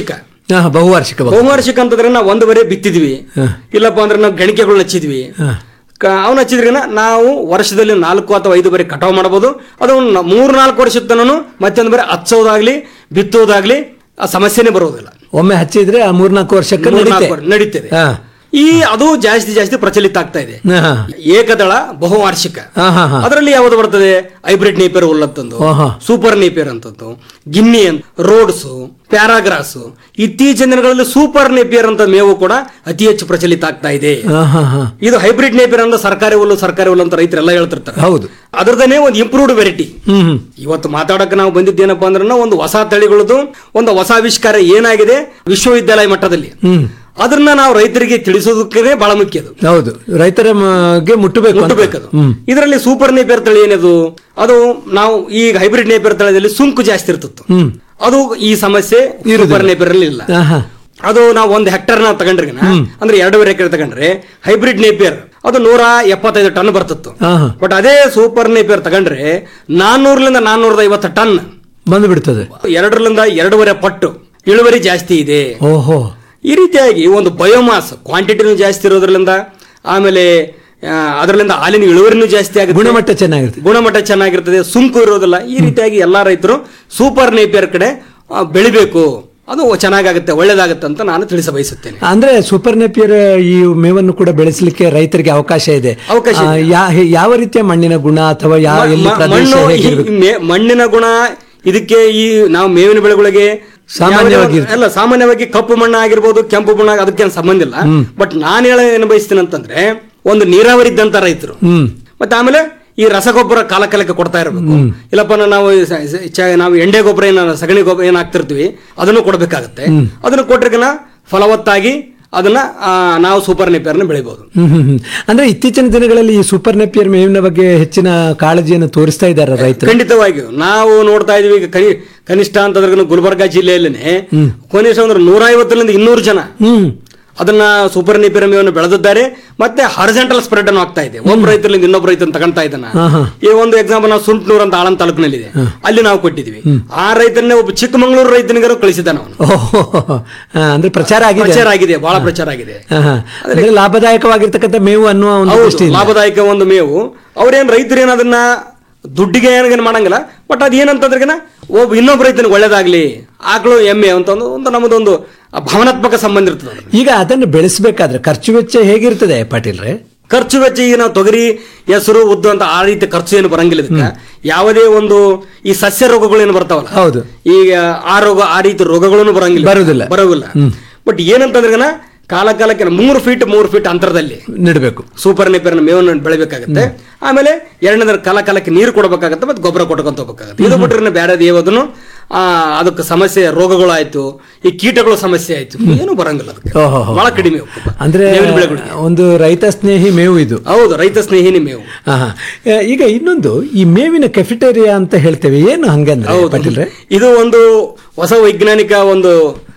ಹಾ, ಬಹುವಾರ್ಷಿಕ ಬಗೆ. ಬಹುವಾರ್ಷಿಕ ಅಂತಂದ್ರೆ ನಾವು ಒಂದು ಬರೆ ಬಿತ್ತಿದ್ವಿ ಇಲ್ಲಪ್ಪ ಅಂದ್ರೆ ನಾವು ಗಣಿಕೆಗಳು ಹಚ್ಚಿದ್ವಿ ಅವನ್ನ ಹಚ್ಚಿದ್ರಿನ ನಾವು ವರ್ಷದಲ್ಲಿ ನಾಲ್ಕು ಅಥವಾ ಐದು ಬರೀ ಕಟಾವು ಮಾಡಬಹುದು ಅದು ನ- ಮೂರ್ ನಾಲ್ಕು ವರ್ಷದ ತನನು ಮತ್ತೊಂದು ಬರೀ ಹಚ್ಚೋದಾಗ್ಲಿ ಬಿತ್ತೋದಾಗ್ಲಿ ಆ ಸಮಸ್ಯೆನೇ ಬರೋದಿಲ್ಲ ಒಮ್ಮೆ ಹಚ್ಚಿದ್ರೆ ಆ ಮೂರ್ನಾಲ್ಕು ವರ್ಷಕ್ಕೆ ಮೂರ್ ನಡೀತೆ. ನಾಲ್ಕು ವರ್ಷ ನಡೀತದೆ ಹಾ. ಈ ಅದು ಜಾಸ್ತಿ ಜಾಸ್ತಿ ಪ್ರಚಲಿತ ಆಗ್ತಾ ಇದೆ ಹಾ. ಏಕದಳ ಬಹುವಾರ್ಷಿಕ ಹಾ, ಹಾ, ಹಾ. ಅದರಲ್ಲಿ ಯಾವುದು ಬರ್ತದೆ ಹೈಬ್ರಿಡ್ ನೇಪಿಯರ್ ಹುಲ್ ಅಂತಂದು ಆಹಾ. ಸೂಪರ್ ನೇಪಿಯರ್ ಅಂತದ್ದು ಗಿನ್ನಿ ಅಂತ ರೋಡ್ಸ್ ಪ್ಯಾರಾಗ್ರಾಸ್ ಇತ್ತೀಚಿನ ದಿನಗಳಲ್ಲಿ ಸೂಪರ್ ನೇಪಿಯರ್ ಅಂತ ಮೇವು ಕೂಡ ಅತಿ ಹೆಚ್ಚು ಪ್ರಚಲಿತ ಆಗ್ತಾ ಇದೆ ಹಾ, ಹಾ, ಹಾ. ಇದು ಹೈಬ್ರಿಡ್ ನೇಪಿಯರ್ ಅಂದ್ರೆ ಸರ್ಕಾರಿ ಹುಲ್ಲು ಸರ್ಕಾರಿ ಹುಲ್ಲು ಅಂತ ರೈತರೆಲ್ಲ ಹೇಳ್ತಿರ್ತಾರೆ ಹೌದು ಅದ್ರದನ್ನೇ ಒಂದು ಇಂಪ್ರೂವ್ಡ್ ವೆರೈಟಿ ಹ್ಮ್ ಹ್ಮ್. ಇವತ್ತು ಮಾತಾಡಕ್ಕೆ ನಾವು ಬಂದಿದ್ದೇನಪ್ಪ ಅಂದ್ರೆ ಒಂದು ಹೊಸ ತಳಿಗಳದ್ದು ಒಂದು ಹೊಸ ಆವಿಷ್ಕಾರ ಏನಾಗಿದೆ ವಿಶ್ವವಿದ್ಯಾಲಯ ಮಟ್ಟದಲ್ಲಿ ಹ್ಮ್ ಅದನ್ನ ನಾವು ರೈತರಿಗೆ ತಿಳಿಸೋದಕ್ಕೆ ಬಹಳ ಮುಖ್ಯ ಅದು ಹೌದು ರೈತರ ಗೆ ಮುಟ್ಟಬೇಕು ಅಂತ. ಮುಟ್ಟಬೇಕದು ಹ್ಮ್ ಇದರಲ್ಲಿ ಸೂಪರ್ ನೇಪಿಯರ್ ತಳಿ ಏನದು ಅದು ನಾವು ಈಗ ಹೈಬ್ರಿಡ್ ನೇಪಿಯರ್ ತಳಿಯಲ್ಲಿ ಸುಂಕು ಜಾಸ್ತಿ ಇರ್ತಿತ್ತು ಹ್ಮ್ ಅದು ಈ ಸಮಸ್ಯೆ ಸೂಪರ್ ನೇಪಿಯರ್ ಅಲ್ಲಿ ಇಲ್ಲ ಆಹಾ. ಅದು ನಾವು ಒಂದು ಹೆಕ್ಟರ್ ನಾವು ತಗೊಂಡ್ರೆ ಅಂದ್ರೆ ಎರಡೂವರೆ ಎಕರೆ ತಗೊಂಡ್ರೆ ಹೈಬ್ರಿಡ್ ನೇಪಿಯರ್ ಅದು ನೂರ ಎಪ್ಪತ್ತೈದು ಟನ್ ಬರ್ತಿತ್ತು ಆಹಾ. ಬಟ್ ಅದೇ ಸೂಪರ್ ನೇಪಿಯರ್ ತಗೊಂಡ್ರೆ ನಾನ್ನೂರರಿಂದ ನಾನ್ನೂರದ ಐವತ್ತು ಟನ್ ಬಂದು ಬಿಡ್ತದೆ ಎರಡರಿಂದ ಎರಡೂವರೆ ಪಟ್ಟು ಇಳುವರಿ ಜಾಸ್ತಿ ಇದೆ ಓಹೋ ಈ ರೀತಿಯಾಗಿ ಒಂದು ಬಯೋಮಾಸ್ ಕ್ವಾಂಟಿಟಿನೂ ಜಾಸ್ತಿ ಇರೋದ್ರಿಂದ ಆಮೇಲೆ ಆ, ಅದರಿಂದ ಹಾಲಿನ ಇಳುವರಿನೂ ಜಾಸ್ತಿ ಆಗುತ್ತೆ ಗುಣಮಟ್ಟ ಚೆನ್ನಾಗಿರುತ್ತೆ ಗುಣಮಟ್ಟ ಚೆನ್ನಾಗಿರ್ತದೆ ಸುಂಕು ಇರೋದಿಲ್ಲ ಈ ರೀತಿಯಾಗಿ ಎಲ್ಲಾ ರೈತರು ಸೂಪರ್ ನೇಪಿಯರ್ ಕಡೆ ಆ, ಬೆಳಿಬೇಕು ಅದು ಚೆನ್ನಾಗಾಗುತ್ತೆ ಒಳ್ಳೇದಾಗುತ್ತೆ ಅಂತ ನಾನು ತಿಳಿಸ ಬಯಸುತ್ತೇನೆ ಅಂದ್ರೆ ಸೂಪರ್ ನೆಪಿಯರ್ ಈ ಮೇವನ್ನು ಕೂಡ ಬೆಳೆಸಲಿಕ್ಕೆ ರೈತರಿಗೆ ಅವಕಾಶ ಇದೆ ಅವಕಾಶ ಆ, ಯಾ- ಯಾವ ರೀತಿಯ ಮಣ್ಣಿನ ಗುಣ ಅಥವಾ ಯಾವ ಮ- ಎಲ್ಲಿ ಮ- ಪ್ರದೇಶ ಮಣ್ಣು ಈ ಹೇಗಿರ್ಬೇಕು ಮೇ- ಮಣ್ಣಿನ ಗುಣ ಇದಕ್ಕೆ ಈ ನಾವು ಮೇವಿನ ಬೆಳೆಗಳಿಗೆ ಸಾಮಾನ್ಯವಾಗಿ ಯಾವುದೇ- ಅಲ್ಲ ಸಾಮಾನ್ಯವಾಗಿ ಕಪ್ಪು ಮಣ್ಣು ಆಗಿರ್ಬೋದು ಕೆಂಪು ಮಣ್ಣು ಆಗಿ- ಅದಕ್ಕೇನು ಸಂಬಂಧ ಇಲ್ಲ ಬಟ್ ನಾನು ಹೇಳ ಏನು ಬಯಸ್ತೀನಿ ಅಂತಂದ್ರೆ ಒಂದು ನೀರಾವರಿ ಇದ್ದಂತ ರೈತರು ಹ್ಮ್ ಮತ್ತೆ ಆಮೇಲೆ ಈ ರಸಗೊಬ್ಬರ ಕಾಲ ಕಾಲಕ್ಕೆ ಕೊಡ್ತಾ ಇರಬೇಕು ಇಲ್ಲಪ್ಪ ನಾವು ಸ- ಸ- ಚ- ನಾವು ಎಂಡೆ ಗೊಬ್ಬರ ಏನ ಸಗಣಿ ಗೊಬ್ಬರ ಏನ್ ಹಾಕ್ತಿರ್ತೀವಿ ಅದನ್ನು ಕೊಡಬೇಕಾಗತ್ತೆ ಅದನ್ನು ಕೊಟ್ರಿಗನ ಫಲವತ್ತಾಗಿ ಅದನ್ನ ಆ, ನಾವು ಸೂಪರ್ ನೇಪಿಯರ್ನ ಬೆಳಿಬಹುದು ಹ್ಮ್ ಹ್ಮ್ ಹ್ಮ್. ಅಂದ್ರೆ ಇತ್ತೀಚಿನ ದಿನಗಳಲ್ಲಿ ಈ ಸೂಪರ್ ನೆಪಿಯರ್ ಮೇವಿನ ಬಗ್ಗೆ ಹೆಚ್ಚಿನ ಕಾಳಜಿಯನ್ನು ತೋರಿಸ್ತಾ ಇದ್ದಾರೆ ರೈತರು ಖಂಡಿತವಾಗಿಯೂ ನಾವು ನೋಡ್ತಾ ಇದೀವಿ ಈಗ ಕನಿ ಕನಿಷ್ಠ ಅಂತಂದ್ರೆ ಗುಲ್ಬರ್ಗಾ ಜಿಲ್ಲೆಯಲ್ಲೇನೆ ಕನಿಷ್ಠ ಅಂದ್ರೆ ನೂರ ಐವತ್ತರಿಂದ ಇನ್ನೂರು ಜನ ಹ್ಮ್ ಅದನ್ನ ಸೂಪರ್ ನಿಪಿರಮಿಯನ್ನು ಬೆಳೆದಿದ್ದಾರೆ ಮತ್ತೆ ಹಾರಿಜೆಂಟಲ್ ಸ್ಪ್ರೆಡ್ ಅನ್ನು ಆಗ್ತಾ ಇದೆ ಒಬ್ಬ ರೈತರಿಂದ ಇನ್ನೊಬ್ಬ ರೈತನ ತಗೊಂತಾ ಇದ್ದಾನ ಆಹಾ. ಈ ಒಂದು ಎಕ್ಸಾಂಪಲ್ ನಾವು ಸುಂಟ್ನೂರ್ ಅಂತ ಆಳಂದ ತಾಲೂಕಿನಲ್ಲಿದೆ ಅಲ್ಲಿ ನಾವು ಕೊಟ್ಟಿದ್ವಿ ಆ ರೈತನ್ನೇ ಒಬ್ಬ ಚಿಕ್ಕಮಂಗ್ಳೂರು ರೈತನಿಗಾರು ಕಳಿಸಿದ್ದಾನ ಅವನು ಓಹೋ ಆ, ಅಂದ್ರೆ ಪ್ರಚಾರ ಆಗಿದೆ ಪ್ರಚಾರ ಆಗಿದೆ ಬಹಳ ಪ್ರಚಾರ ಆಗಿದೆ ಆಹಾ. ಅಂದ್ರೆ ಲಾಭದಾಯಕವಾಗಿರ್ತಕ್ಕಂಥ ಮೇವು ಅನ್ನುವ ಒಂದು ಹೌದು ದೃಷ್ಟಿಯಿಂದ ಲಾಭದಾಯಕ ಒಂದು ಮೇವು ಅವ್ರೇನ್ ರೈತರು ಏನ್ ಅದನ್ನ ದುಡ್ಡಿಗೆ ಏನಾಗೇನು ಮಾಡಂಗಿಲ್ಲ ಬಟ್ ಅದೇನಂತಂದ್ರೆಗನ ಒಬ್ಬ ಇನ್ನೊಬ್ಬ ರೈತನಿಗೆ ಒಳ್ಳೇದಾಗ್ಲಿ ಆಕಳು ಎಮ್ಮೆ ಅಂತ ಒಂದು ಒಂದು ನಮ್ಮದೊಂದು ಭಾವನಾತ್ಮಕ ಸಂಬಂಧ ಇರ್ತದೆ ಅದ್ರಲ್ಲಿ. ಈಗ ಅದನ್ನು ಬೆಳೆಸಬೇಕಾದ್ರೆ ಖರ್ಚು ವೆಚ್ಚ ಹೇಗಿರ್ತದೆ ಪಾಟೀಲ್ರೆ ಖರ್ಚು ವೆಚ್ಚ ಈಗ ನಾವು ತೊಗರಿ ಹೆಸರು ಉದ್ದು ಅಂತ ಆ ರೀತಿ ಖರ್ಚು ಏನು ಬರಂಗಿಲ್ಲ ಇದಕ್ಕೆ ಯಾವುದೇ ಒಂದು ಈ ಸಸ್ಯ ರೋಗಗಳು ಏನು ಬರ್ತಾವಲ್ಲ ಹೌದು ಈಗ ಆ ರೋಗ ಆ ರೀತಿ ರೋಗಗಳನ್ನು ಬರಂಗಿಲ್ಲ ಬರುವುದಿಲ್ಲ. ಬರೋದಿಲ್ಲ ಬಟ್ ಏನಂತಂದ್ರೆ ಕಾಲ ಕಾಲಕ್ಕೆ ಮೂರು ಫೀಟ್ ಮೂರು ಫೀಟ್ ಅಂತರದಲ್ಲಿ ನೆಡಬೇಕು ಸೂಪರ್ ನೇಪಿಯರ್ನ ಮೇವನ್ನು ಬೆಳಿಬೇಕಾಗತ್ತೆ ಆಮೇಲೆ ಎರಡನೇದ್ರ ಕಾಲ ಕಾಲಕ್ಕೆ ನೀರು ಕೊಡಬೇಕಾಗತ್ತೆ ಮತ್ತೆ ಗೊಬ್ಬರ ಕೊಟ್ಕೊಂತ ಹೋಗ್ಬೇಕಾಗತ್ತೆ ಇದು ಬಿಟ್ರೆ ಬೇರೆ ಯಾವುದನ್ನು ಆ ಅದಕ್ಕೆ ಸಮಸ್ಯೆ ರೋಗಗಳಾಯ್ತು ಈ ಕೀಟಗಳ ಸಮಸ್ಯೆ ಆಯ್ತು ಏನು ಬರಂಗಿಲ್ಲ ಅದಕ್ಕೆ ಓಹೋ ಬಹಳ ಕಡಿಮೆ ಹೋಗ್ತದೆ. ಅಂದ್ರೆ ಮೇವಿನ ಬೆಳೆಗಳಿಗೆ. ಒಂದು ರೈತ ಸ್ನೇಹಿ ಮೇವು ಇದು ಹೌದು ರೈತ ಸ್ನೇಹಿನಿ ಮೇವು ಆಹಾ. ಆ, ಈಗ ಇನ್ನೊಂದು ಈ ಮೇವಿನ ಕೆಫಿಟೇರಿಯಾ ಅಂತ ಹೇಳ್ತೇವೆ ಏನು ಹಂಗಂದ್ರೆ ಹೌದು ಪಾಟೀಲ್ರೆ ಇದು ಒಂದು ಹೊಸ ವೈಜ್ಞಾನಿಕ ಒಂದು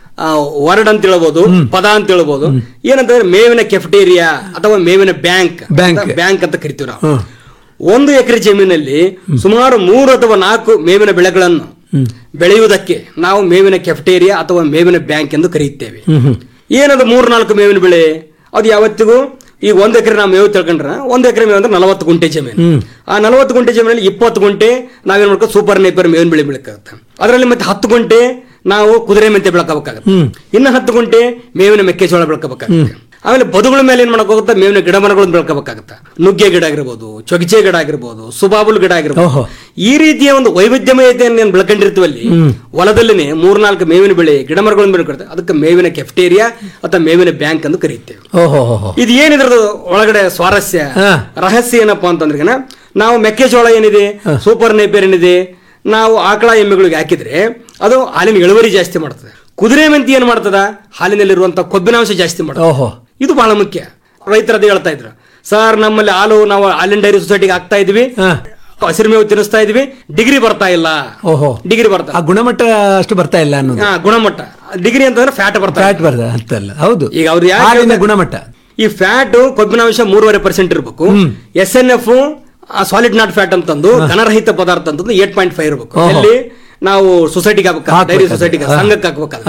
ವರ್ಡ್ ಅಂತ ಹೇಳ್ಬೋದು ಪದ ಅಂತ ಹೇಳ್ಬೋದು ಏನಂತಂದ್ರೆ ಮೇವಿನ ಕೆಫಟೇರಿಯಾ ಅಥವಾ ಮೇವಿನ ಬ್ಯಾಂಕ್ ಬ್ಯಾಂಕ್. ಬ್ಯಾಂಕ್ ಅಂತ ಕರಿತೀವಿ ನಾವು ಒಂದು ಎಕರೆ ಜಮೀನಲ್ಲಿ ಸುಮಾರು ಮೂರು ಅಥವಾ ನಾಲ್ಕು ಮೇವಿನ ಬೆಳೆಗಳನ್ನು ಬೆಳೆಯುವುದಕ್ಕೆ ನಾವು ಮೇವಿನ ಕೆಫಟೇರಿಯಾ ಅಥವಾ ಮೇವಿನ ಬ್ಯಾಂಕ್ ಎಂದು ಕರೆಯುತ್ತೇವೆ ಏನದು ಮೂರು ನಾಲ್ಕು ಮೇವಿನ ಬೆಳೆ ಅದು ಯಾವತ್ತಿಗೂ ಈಗ ಒಂದ್ ಎಕರೆ ನಾವು ಮೇವು ತಿಳ್ಕೊಂಡ್ರೆ ಒಂದ್ ಎಕರೆ ಮೇವು ಅಂದ್ರೆ ನಲವತ್ತು ಗುಂಟೆ ಜಮೀನು ಆ ನಲವತ್ತು ಗುಂಟೆ ಜಮೀನಲ್ಲಿ ಇಪ್ಪತ್ತು ಗುಂಟೆ ನಾವೇನ್ ಮಾಡ್ಕೋ ಸೂಪರ್ ನೇಪರ್ ಮೇವಿನ ಬೆಳೆ ಬೆಳಕಾಗುತ್ತೆ ಅದರಲ್ಲಿ ಮತ್ತೆ ಹತ್ತು ಗುಂಟೆ ನಾವು ಕುದುರೆ ಮೆಂತೆ ಬೆಳಕಬೇಕಾಗುತ್ತೆ ಇನ್ನು ಹತ್ತು ಗುಂಟೆ ಮೇವಿನ ಮೆಕ್ಕೆಜೋಳ ಬೆಳಕಬೇಕಾಗುತ್ತೆ ಆಮೇಲೆ ಬದುಗಳ ಮೇಲೆ ಏನ್ ಮಾಡಕ್ಕಾಗುತ್ತೆ ಮೇವಿನ ಗಿಡ ಮರಗಳನ್ನು ಬೆಳ್ಕೋಬೇಕಾಗುತ್ತೆ ನುಗ್ಗೆ ಗಿಡ ಆಗಿರ್ಬೋದು ಚೊಗಚೆ ಗಿಡ ಆಗಿರ್ಬೋದು ಸುಬಾಬುಲ್ ಗಿಡ ಆಗಿರ್ಬೋದು ಓಹೋ. ಈ ರೀತಿಯ ಒಂದು ವೈವಿಧ್ಯಮಯತೆಯನ್ನು ಏನು ಬೆಳ್ಕೊಂಡಿರ್ತೀವಲ್ಲಿ ಹೊಲದಲ್ಲಿನೇ ಮೂರ್ನಾಲ್ಕು ಮೇವಿನ ಬೆಳೆ ಗಿಡ ಮರಗಳನ್ನು ಬೆಳ್ಕೊಳ್ತೇವೆ ಅದಕ್ಕೆ ಮೇವಿನ ಕೆಫ್ಟೇರಿಯಾ ಅಥವಾ ಮೇವಿನ ಬ್ಯಾಂಕ್ ಎಂದು ಕರೆಯುತ್ತೇವೆ ಓಹೋ ಹೋ, ಹೋ. ಇದು ಏನಿದ್ರದ್ದು ಒಳಗಡೆ ಸ್ವಾರಸ್ಯ ಹಾ. ರಹಸ್ಯ ಏನಪ್ಪಾ ಅಂತಂದ್ರೆ ನಾವು ಮೆಕ್ಕೆಜೋಳ ಏನಿದೆ ಸೂಪರ್ ನೇಪಿಯರ್ ಏನಿದೆ ನಾವು ಆಕಳ ಎಮ್ಮೆಗಳಿಗೆ ಹಾಕಿದ್ರೆ ಅದು ಹಾಲಿನ ಇಳುವರಿ ಜಾಸ್ತಿ ಮಾಡ್ತದೆ ಕುದುರೆ ಮೆಂತಿ ಏನ್ ಮಾಡ್ತದ ಹಾಲಿನಲ್ಲಿರುವಂತ ಕೊಬ್ಬಿನಾಂಶ ಜಾಸ್ತಿ ಮಾಡ್ತದೆ ಓಹೋ ಇದು ಬಹಳ ಮುಖ್ಯ ರೈತರದ್ದು ಹೇಳ್ತಾ ಇದ್ರು ಸರ್ ನಮ್ಮಲ್ಲಿ ಹಾಲು ನಾವು ಹಾಲಿನ ಡೈರಿ ಸೊಸೈಟಿಗೆ ಹಾಕ್ತಾ ಇದೀವಿ ಹಾ. ಹಸಿರು ಮೇವು ತಿನ್ನಿಸ್ತಾ ಇದೀವಿ ಡಿಗ್ರಿ ಬರ್ತಾ ಇಲ್ಲ ಓಹೋ ಡಿಗ್ರಿ ಬರ್ತಾ ಆ ಗುಣಮಟ್ಟ ಅಷ್ಟು ಬರ್ತಾ ಇಲ್ಲ ಅನ್ನೋದು ಹಾ, ಗುಣಮಟ್ಟ ಡಿಗ್ರಿ ಅಂತಂದ್ರೆ ಫ್ಯಾಟ್ ಬರ್ತಾ ಫ್ಯಾಟ್ ಬರ್ದ ಅಂತಲ್ಲ ಹೌದು ಈಗ ಅವ್ರು ಯಾಕೆ ಹಾಲಿನ ಹೇಳ್ತಾರೆ- ಗುಣಮಟ್ಟ ಈ ಫ್ಯಾಟ್ ಕೊಬ್ಬಿನಾಂಶ ಮೂರುವರೆ ಪರ್ಸೆಂಟ್ ಇರಬೇಕು S N F solid not fat ಅಂತಂದು ಘನರಹಿತ ಪದಾರ್ಥ ಅಂತಂದು ಏಟ್ ಪಾಯಿಂಟ್ ಫೈವ್ ಇರಬೇಕು ಓಹೋ. ಎಲ್ಲಿ ನಾವು ಸೊಸೈಟಿಗೆ ಹಾಕ್ಬೇಕು ಡೈರಿ ಹಾಕ್ಬೇಕಾದ್ರೆ. ಸೊಸೈಟಿಗೆ ಹಾ. ಸಂಘಕ್ಕೆ ಹಾಕ್ಬೇಕಾದ್ರೆ ಹಾ.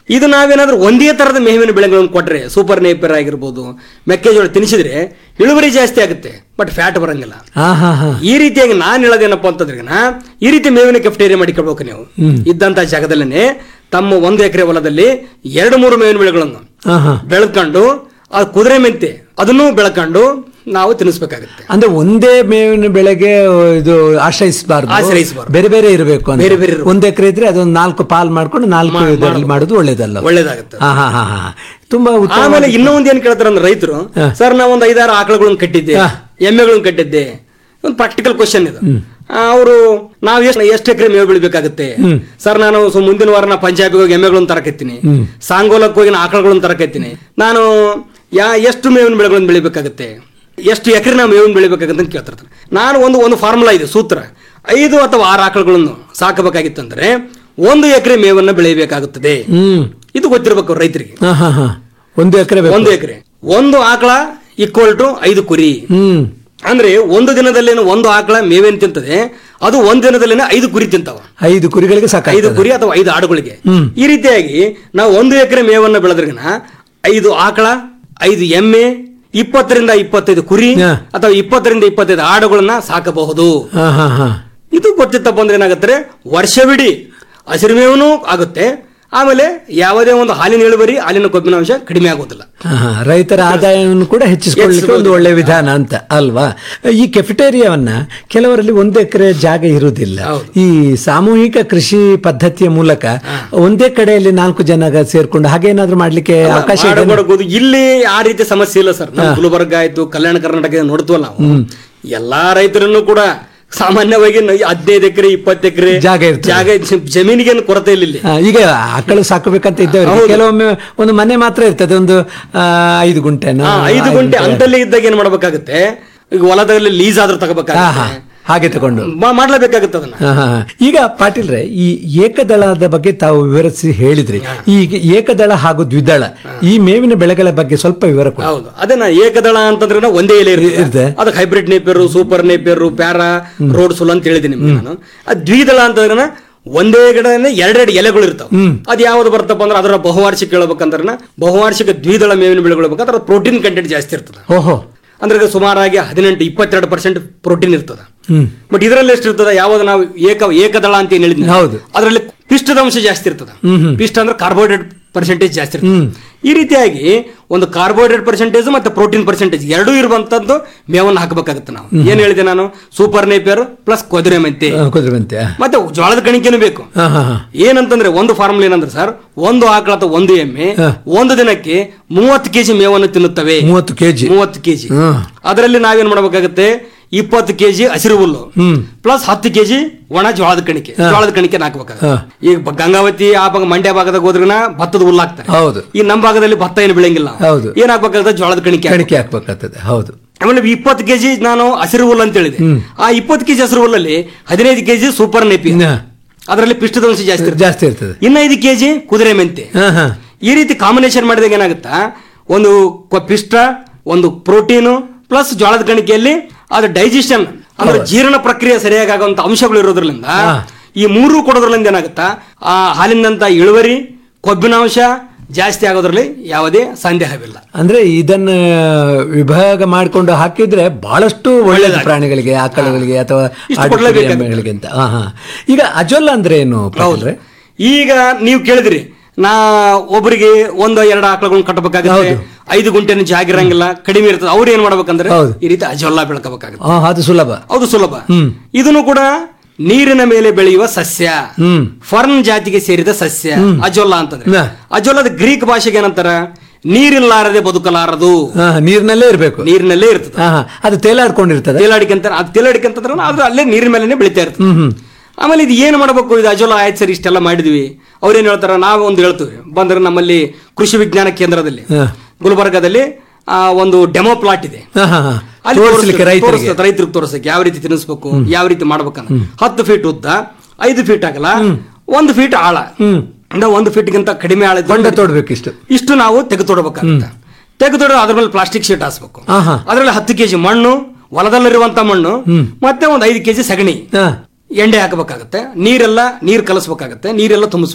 ಇದು ನಾವೇನಾದ್ರೂ ಒಂದೇ ತರದ ಮೇವಿನ ಬೆಳೆಗಳನ್ನು ಕೊಟ್ರೆ ಸೂಪರ್ ನೇಪರ್ ಆಗಿರ್ಬೋದು ಮೆಕ್ಕೆಜೋಳ ತಿನ್ನಿಸಿದ್ರೆ ಇಳುವರಿ ಜಾಸ್ತಿ ಆಗುತ್ತೆ ಬಟ್ ಫ್ಯಾಟ್ ಬರಂಗಿಲ್ಲ ಹಾ ಹಾ ಹಾ ಈ ರೀತಿಯಾಗಿ ನಾನು ಹೇಳೋದೇನಪ್ಪ ಅಂತಂದ್ರೆ ಈ ರೀತಿ ಮೇವಿನ ಕೆಫ್ಟೇರಿಯಾ ಮಾಡಿಕೊಳ್ಬೇಕು ನೀವು ಇದ್ದಂತ ಜಾಗದಲ್ಲೇ ತಮ್ಮ ಒಂದು ಎಕರೆ ಹೊಲದಲ್ಲಿ ಎರಡು ಮೂರು ಮೇವಿನ ಬೆಳೆಗಳನ್ನು ಹಾ ಹಾ ಬೆಳೆದ್ಕೊಂಡು ಆ ಕುದುರೆ ಮೆಂತೆ ಅದನ್ನು ಬೆಳ್ಕೊಂಡು ನಾವು ತಿನ್ನಿಸ್ಬೇಕಾಗುತ್ತೆ ಅಂದ್ರೆ ಒಂದೇ ಮೇವಿನ ಬೆಳೆಗೆ ಇದು ಆಶ್ರಯಿಸಬಾರ್ದು ಆಶ್ರಯಿಸ್ಬಾರ್ದು. ಬೇರೆ ಬೇರೆ ಇರಬೇಕು ಅಂತ ಬೇರೆ ಬೇರೆ ಇರ್ಬೇಕು. ಒಂದ್ ಎಕರೆ ಇದ್ರೆ ಅದೊಂದು ನಾಲ್ಕು ಪಾಲ್ ಮಾಡ್ಕೊಂಡು ನಾಲ್ಕು ಮಾ- ಇದರಲ್ಲಿ ಮಾಡ್ಬೋದು. ಮಾಡೋದು ಒಳ್ಳೇದಲ್ಲ ಒಳ್ಳೇದಾಗುತ್ತೆ ಹಾ ಹಾ ಹಾ ಹಾ ತುಂಬಾ ಉತ್ತಮ ಆಮೇಲೆ ಇನ್ನೂ ಒಂದ್ ಏನ್ ಕೇಳ್ತಾರ ಅಂದ್ರೆ ರೈತರು ಸರ್ ನಾವು ಒಂದು ಐದಾರು ಆಕಳುಗಳನ್ನ ಕಟ್ಟಿದ್ದೆ ಎಮ್ಮೆಗಳನ್ನ ಕಟ್ಟಿದ್ದೆ ಒಂದು ಪ್ರಾಕ್ಟಿಕಲ್ ಕ್ವಶನ್ ಇದು ಅವರು ನಾವು ಎಷ್ಟು ಎಷ್ಟು ಎಕರೆ ಮೇವು ಬೆಳಿಬೇಕಾಗುತ್ತೆ ಸರ್ ನಾನು ಸೊ ಮುಂದಿನ ವಾರ ನಾ ಪಂಜಾಬಿಗೆ ಹೋಗಿ ಎಮ್ಮೆಗಳನ್ನ ತರಕತ್ತೀನಿ ಸಾಂಗೋಲಕ್ಕೆ ಹೋಗಿ ನಾ ಆಕಳುಗಳನ್ನ ತರಕತ್ತೀನಿ ನಾನು ಯಾ ಎಷ್ಟು ಮೇವಿನ ಬೆಳೆಗಳನ್ನ ಬೆಳಿಬೇಕಾಗುತ್ತೆ ಎಷ್ಟು ಎಕರೆ ನಾವು ಮೇವಿನ ಬೆಳಿಬೇಕಾಗತ್ತೆ ಅಂತ ಕೇಳ್ತಿರ್ತಾರೆ ನಾನು ಒಂದು ಒಂದು ಫಾರ್ಮುಲಾ ಇದೆ ಸೂತ್ರ ಐದು ಅಥವಾ ಆರು ಆಕಳುಗಳನ್ನು ಸಾಕಬೇಕಾಗಿತ್ತಂದ್ರೆ ಒಂದು ಎಕರೆ ಮೇವನ್ನ ಬೆಳೆಯಬೇಕಾಗುತ್ತದೆ ಹ್ಮ್ ಇದು ಗೊತ್ತಿರಬೇಕು ರೈತರಿಗೆ ಹಾ ಹಾ ಹಾ ಒಂದು ಎಕರೆ ಬೇಕು ಒಂದು ಎಕರೆ ಒಂದು ಆಕಳ ಈಕ್ವಲ್ ಟು ಐದು ಕುರಿ ಹ್ಮ್ ಅಂದ್ರೆ ಒಂದು ದಿನದಲ್ಲೇನು ಒಂದು ಆಕಳ ಮೇವೇನ್ ತಿಂತದೆ ಅದು ಒಂದು ದಿನದಲ್ಲೇನೆ ಐದು ಕುರಿ ತಿಂತಾವ ಐದು ಕುರಿಗಳಿಗೆ ಸಾಕ ಐದು ಕುರಿ ಅಥವಾ ಐದು ಆಡುಗಳಿಗೆ ಹ್ಮ್. ಈ ರೀತಿಯಾಗಿ ನಾವು ಒಂದು ಎಕರೆ ಮೇವನ್ನ ಬೆಳೆದ್ರಿಗಿನ ಐದು ಆಕಳ ಐದು ಎಮ್ಮೆ ಇಪ್ಪತ್ತರಿಂದ ಇಪ್ಪತ್ತೈದು ಕುರಿ ಹಾ. ಅಥವಾ ಇಪ್ಪತ್ತರಿಂದ ಇಪ್ಪತ್ತೈದು ಆಡುಗಳನ್ನ ಸಾಕಬಹುದು ಹಾ ಹಾ ಹಾ ಇದು ಗೊತ್ತಿತ್ತಪ್ಪ ಅಂದ್ರೆ ಏನಾಗುತ್ತೆ ವರ್ಷವಿಡೀ ಹಸಿರು ಮೇವನು ಆಗುತ್ತೆ ಆಮೇಲೆ ಯಾವುದೇ ಒಂದು ಹಾಲಿನ ಇಳುವರಿ ಹಾಲಿನ ಕೊಬ್ಬಿನ ಅಂಶ ಕಡಿಮೆ ಆಗೋದಿಲ್ಲ ಹಾ, ಹಾ. ರೈತರ ಆದಾಯವನ್ನು ಕೂಡ ಹೆಚ್ಚಿಸಿಕೊಳ್ಳಲಿಕ್ಕೆ ಒಂದು ಒಳ್ಳೆ ವಿಧಾನ ಅಂತ ಅಲ್ವಾ ಈ ಕೆಫಿಟೇರಿಯಾವನ್ನ ಕೆಲವರಲ್ಲಿ ಒಂದು ಎಕರೆ ಜಾಗ ಇರುವುದಿಲ್ಲ ಈ ಸಾಮೂಹಿಕ ಕೃಷಿ ಪದ್ಧತಿಯ ಮೂಲಕ ಒಂದೇ ಕಡೆಯಲ್ಲಿ ನಾಲ್ಕು ಜನ ಸೇರ್ಕೊಂಡು ಹಾಗೇನಾದ್ರೂ ಮಾಡ್ಲಿಕ್ಕೆ ಅವಕಾಶ ಇದೆ ಮಾಡಬಹುದು ಇಲ್ಲಿ ಆ ರೀತಿ ಸಮಸ್ಯೆ ಇಲ್ಲ ಸರ್ ನಮ್ಮ ಗುಲ್ಬರ್ಗ ಆಯ್ತು ಕಲ್ಯಾಣ ಕರ್ನಾಟಕ ನೋಡ್ತೀವಲ್ಲ ನಾವು ಎಲ್ಲಾ ರೈತರನ್ನು ಕೂಡ ಸಾಮಾನ್ಯವಾಗಿ ನ- ಹದಿನೈದು ಎಕರೆ ಇಪ್ಪತ್ತು ಎಕರೆ ಜಾಗ ಇರ್ತದೆ. ಜಾಗ ಜ- ಜಮೀನಿಗೇನು ಕೊರತೆ ಇಲ್ಲ ಇಲ್ಲಿ ಆ, ಈಗ ಆಕಳು ಸಾಕಬೇಕಂತ ಇದ್ದವರಿಗೆ ಕೆಲವೊಮ್ಮೆ ಒಂದು ಮನೆ ಮಾತ್ರ ಇರ್ತದೆ ಒಂದು ಆ, ಐದು ಗುಂಟೆನೋ ಆ, ಐದು ಗುಂಟೆ ಅಂತಲ್ಲಿ ಇದ್ದಾಗ ಏನ್ ಮಾಡ್ಬೇಕಾಗುತ್ತೆ ಈಗ ಹೊಲದಲ್ಲಿ ಲೀಸ್ ಆದ್ರೂ ಹಾ, ಹಾ. ತಗೋಬೇಕಾಗುತ್ತೆ ಹಾಗೆ ತಗೊಂಡು ಮಾ- ಮಾಡ್ಲೇಬೇಕಾಗುತ್ತೆ ಅದನ್ನ ಹಾ, ಹಾ, ಹಾ. ಈಗ ಪಾಟೀಲ್ರೆ ಈ ಏಕದಳದ ಬಗ್ಗೆ ತಾವು ವಿವರಿಸಿ ಹೇಳಿದ್ರಿ ಈ ಏಕದಳ ಹಾಗೂ ದ್ವಿದಳ ಈ ಮೇವಿನ ಬೆಳೆಗಳ ಬಗ್ಗೆ ಸ್ವಲ್ಪ ವಿವರ ಕೊಡಿ ಹೌದು ಅದೇನ ಏಕದಳ ಅಂತಂದ್ರೆ ನಾವು ಒಂದೇ ಎಲೆ ಇರ್ತದೆ. ಇರುತ್ತೆ ಅದಕ್ಕೆ hybrid Napier super Napier para Rhodes ಅಂತ ಹೇಳಿದ್ದೀನಿ ನಿಮ್ಗೆ ನಾನು ಆ ದ್ವಿದಳ ಅಂತಂದ್ರೆ ಒಂದೇ ಗಿಡನೇ ಎರಡೆರಡು ಎಲೆಗಳು ಇರ್ತಾವ ಅದ್ ಯಾವ್ದು ಬರ್ತಪ್ಪ ಅಂದ್ರೆ ಅದರ ಬಹುವಾರ್ಷಿಕ ಹೇಳ್ಬೇಕಂದ್ರೆ ಬಹುವಾರ್ಷಿಕ ದ್ವಿದಳ ಮೇವಿನ ಬೆಳೆಗಳು ಬೇಕಂದ್ರೆ ಪ್ರೋಟೀನ್ ಕಂಟೆಂಟ್ ಜಾಸ್ತಿ ಇರ್ತದೆ ಓಹೋ ಅಂದ್ರೆ ಈಗ ಸುಮಾರಾಗಿ ಹದಿನೆಂಟು ಇಪ್ಪತ್ತೆರಡು ಪರ್ಸೆಂಟ್ ಪ್ರೋಟೀನ್ ಇರ್ತದೆ ಹ್ಮ್ ಬಟ್ ಇದರಲ್ಲಿ ಎಷ್ಟು ಇರ್ತದೆ ಯಾವ್ದು ನಾವು ಏಕ ಏಕದಳ ಅಂತ ಏನ್ ಹೇಳಿದ್ವಿ ಹೌದು. ಅದರಲ್ಲಿ ಪಿಷ್ಟದ ಅಂಶ ಜಾಸ್ತಿ ಇರ್ತದೆ ಹ್ಮ್, ಹ್ಮ್. ಪಿಷ್ಟ ಅಂದ್ರೆ ಕಾರ್ಬೋಹೈಡ್ರೇಟ್ ಪರ್ಸೆಂಟೇಜ್ ಜಾಸ್ತಿ ಇರ್ತದೆ ಈ ರೀತಿಯಾಗಿ ಒಂದು ಕಾರ್ಬೋಹೈಡ್ರೇಟ್ ಪರ್ಸೆಂಟೇಜ್ ಮತ್ತೆ ಪ್ರೋಟೀನ್ ಪರ್ಸೆಂಟೇಜ್ ಎರಡೂ ಇರುವಂತದ್ದು ಮೇವನ್ನು ಹಾಕಬೇಕಾಗುತ್ತೆ ನಾವು ಏನ್ ಹೇಳಿದೆ ನಾನು ಸೂಪರ್ ನೇಪಿಯರ್ ಪ್ಲಸ್ ಕೊದುರೆ ಮೆಂತೆ ಆ, ಕುದುರೆವಂತೆ ಮತ್ತೆ ಜೋಳದ ಕಣಿಕೆನೂ ಬೇಕು ಹಾ ಹಾ ಹಾ ಏನಂತಂದ್ರೆ ಒಂದು ಫಾರ್ಮುಲಾ ಏನಂದ್ರೆ ಸರ್ ಒಂದು ಆಕಳ ಅಥವಾ ಒಂದು ಎಮ್ಮೆ ಹಾ. ಒಂದು ದಿನಕ್ಕೆ ಮೂವತ್ತು ಕೆಜಿ ಮೇವನ್ನು ತಿನ್ನುತ್ತವೆ ಮೂವತ್ತು ಕೆಜಿ ಮೂವತ್ತು ಕೆಜಿ ಹ್ಮ್. ಅದರಲ್ಲಿ ನಾವೇನ್ ಮಾಡ್ಬೇಕಾಗುತ್ತೆ ಇಪ್ಪತ್ತು ಕೆಜಿ ಹಸಿರು ಹುಲ್ಲು ಹ್ಮ್ ಪ್ಲಸ್ ಹತ್ತು ಕೆಜಿ ಒಣ ಜೋಳದ ಕಣಿಕೆ ಹಾ. ಜೋಳದ ಕಣಿಕೆ ಹಾಕ್ಬೇಕಾಗುತ್ತೆ ಹಾ. ಈಗ ಬ- ಗಂಗಾವತಿ ಆ ಭಾಗ ಮಂಡ್ಯ ಭಾಗದಾಗ ಹೋದ್ರನ ಭತ್ತದ ಹುಲ್ಲು ಹಾಕ್ತಾರೆ ಹೌದು ಈ ನಮ್ಮ ಭಾಗದಲ್ಲಿ ಭತ್ತ ಏನು ಬೆಳೆಯಂಗಿಲ್ಲ ಹೌದು. ಏನ್ ಹಾಕ್ಬೇಕಾಗುತ್ತೆ ಜೋಳದ ಕಣಿಕೆ ಕಣಿಕೆ ಹಾಕ್ಬೇಕಾಗ್ತದೆ ಹೌದು ಆಮೇಲೆ ಇಪ್ಪತ್ತು ಕೆಜಿ ನಾನು ಹಸಿರು ಹುಲ್ಲು ಅಂತ ಹೇಳಿದೆ ಆ ಇಪ್ಪತ್ತು ಕೆಜಿ ಹಸಿರು ಹುಲ್ಲಲ್ಲಿ ಹದಿನೈದು ಕೆಜಿ ಸೂಪರ್ ನೆಪಿ ಹಾ. ಅದರಲ್ಲಿ ಪಿಷ್ಟದ ಅಂಶ ಜಾಸ್ತಿ ಇರ್ತದೆ. ಜಾಸ್ತಿ ಇರ್ತದೆ ಇನ್ನ ಐದು ಕೆಜಿ ಕುದುರೆ ಮೆಂತೆ ಹಾ ಹಾ ಈ ರೀತಿ ಕಾಂಬಿನೇಷನ್ ಮಾಡಿದಾಗ ಏನಾಗುತ್ತಾ ಒಂದು ಕೊ- ಪಿಷ್ಟ ಒಂದು ಪ್ರೋಟೀನು ಪ್ಲಸ್ ಜೋಳದ ಕಣಿಕೆಯಲ್ಲಿ ಅದು ಡೈಜೆಷನ್ ಅಂದ್ರೆ ಜೀರ್ಣ ಪ್ರಕ್ರಿಯೆ ಸರಿಯಾಗಿ ಆಗುವಂತ ಅಂಶಗಳು ಇರೋದ್ರಿಂದ ಈ ಮೂರು ಕೊಡೋದ್ರಲ್ಲಿಂದ ಏನಾಗುತ್ತಾ ಆ ಹಾಲಿನಂತ ಇಳುವರಿ ಕೊಬ್ಬಿನಾಂಶ ಜಾಸ್ತಿ ಆಗೋದ್ರಲ್ಲಿ ಯಾವುದೇ ಸಂದೇಹವಿಲ್ಲ ಅಂದ್ರೆ ಇದನ್ನ ವಿಭಾಗ ಮಾಡಿಕೊಂಡು ಹಾಕಿದ್ರೆ ಬಹಳಷ್ಟು ಒಳ್ಳೆಯದು ಒಳ್ಳೆದಾಗ್ತದೆ. ಪ್ರಾಣಿಗಳಿಗೆ ಆಕಳುಗಳಿಗೆ ಅಥವಾ ಇಷ್ಟು ಆಡು, ಕುರಿ, ಕೊಡ್ಲೇಬೇಕಾಗುತ್ತೆ. ಎಮ್ಮೆಗಳಿಗೆ ಅಂತ ಹಾ ಹಾ ಈಗ ಅಜೋಲ್ಲ ಅಂದ್ರೆ ಏನು ಪಾಟೀಲ್ರೆ? ಈಗ ನೀವು ಕೇಳಿದ್ರಿ ನಾ ಒಬ್ಬರಿಗೆ ಒಂದು ಎರಡು ಆಕಳಗಳನ್ನ ಕಟ್ಟಬೇಕಾಗುತ್ತೆ ಐದು ಗುಂಟೆನ ಜಾಗ ಇರಂಗಿಲ್ಲ ಕಡಿಮೆ ಇರ್ತದೆ ಅವ್ರು ಏನ್ ಮಾಡ್ಬೇಕಂದ್ರೆ ಹೌದು. ಈ ರೀತಿ ಅಜೊಲ್ಲ ಬೆಳ್ಕೋಬೇಕಾಗುತ್ತೆ ಹಾ ಅದು ಸುಲಭ ಹೌದು ಸುಲಭ ಹ್ಮ್. ಇದನ್ನು ಕೂಡ ನೀರಿನ ಮೇಲೆ ಬೆಳೆಯುವ ಸಸ್ಯ ಹ್ಮ್ ಫರ್ನ್ ಜಾತಿಗೆ ಸೇರಿದ ಸಸ್ಯ ಅಜೊಲ್ಲ ಅಂತಂದ್ರೆ ನ. ಅಜೊಲ್ಲದ ಗ್ರೀಕ್ ಭಾಷೆಗೆ ಏನಂತಾರ ನೀರಿಲ್ಲಾರದೆ ಬದುಕಲಾರದು ಹಾ ನೀರಿನಲ್ಲೇ ಇರಬೇಕು ನೀರಿನಲ್ಲೇ ಇರ್ತದೆ ಹಾ ಹಾ ಅದು ತೇಲಾಡ್ಕೊಂಡಿರ್ತದೆ ತೇಲಾಡಿಕೆ ಅಂತ ಅದು ತೇಲಾಡಿಕೆ ಅಂತಂದ್ರೆ ಅದು ಅಲ್ಲೇ ನೀರಿನ ಮೇಲೆನೆ ಬೆಳಿತಾ ಇರ್ತದೆ ಹ್ಮ್ ಹ್ಮ್ ಆಮೇಲೆ ಇದು ಏನು ಮಾಡಬೇಕು ಇದು ಅಜೋಲ ಆಯ್ತು ಸರ್ ಇಷ್ಟೆಲ್ಲ ಮಾಡಿದ್ವಿ ಅವ್ರೇನ್ ಹೇಳ್ತಾರ ನಾವು ಒಂದು ಹೇಳ್ತೀವಿ ಬಂದ್ರೆ ನಮ್ಮಲ್ಲಿ ಕೃಷಿ ವಿಜ್ಞಾನ ಕೇಂದ್ರದಲ್ಲಿ ಹಾ. ಗುಲ್ಬರ್ಗದಲ್ಲಿ ಆ, ಒಂದು ಡೆಮೋ ಪ್ಲಾಟ್ ಇದೆ ಹಾ ಹಾ ಹಾ ಅಲ್ಲಿ ತೋರಿಸ್ಲಿಕ್ಕೆ ರೈತರಿಗೆ ತೋರಿಸ್ತದೆ, ರೈತರಿಗೆ ತೋರಿಸಕ್ಕೆ ಯಾವ ರೀತಿ ತಿನ್ನಿಸ್ಬೇಕು ಯಾವ ರೀತಿ ಮಾಡ್ಬೇಕನ್ನ ಹತ್ತು ಫೀಟ್ ಉದ್ದ ಐದು ಫೀಟ್ ಆಗಲ್ಲ ಒಂದು ಫೀಟ್ ಆಳ ಹ್ಮ್ ಅಂದ್ರೆ ಒಂದು ಫೀಟ್ಗಿಂತ ಕಡಿಮೆ ಆಳ ಇದ್ರೆ ಹೊಂಡ ತೋಡ್ಬೇಕಿಷ್ಟು ಇಷ್ಟು ನಾವು ತೆಗೆದುಕೊಡ್ಬೇಕಾಗುತ್ತೆ ತೆಗೆದುಕೊಡ ಅದ್ರ ಮೇಲೆ ಪ್ಲಾಸ್ಟಿಕ್ ಶೀಟ್ ಹಾಸ್ಬೇಕು ಹಾ ಹಾ ಅದರಲ್ಲಿ ಹತ್ತು ಕೆಜಿ ಮಣ್ಣು ಹೊಲದಲ್ಲಿರುವಂತ ಮಣ್ಣು ಮತ್ತೆ ಒಂದು ಐದು ಕೆಜಿ ಸಗಣಿ ಹಾ ಎಂಡೆ ಹಾಕಬೇಕಾಗತ್ತೆ ನೀರೆಲ್ಲ ನೀರು ಕಲಿಸ್ಬೇಕಾಗತ್ತೆ ನೀರೆಲ್ಲ ತುಂಬಿಸ್ಬೇಕು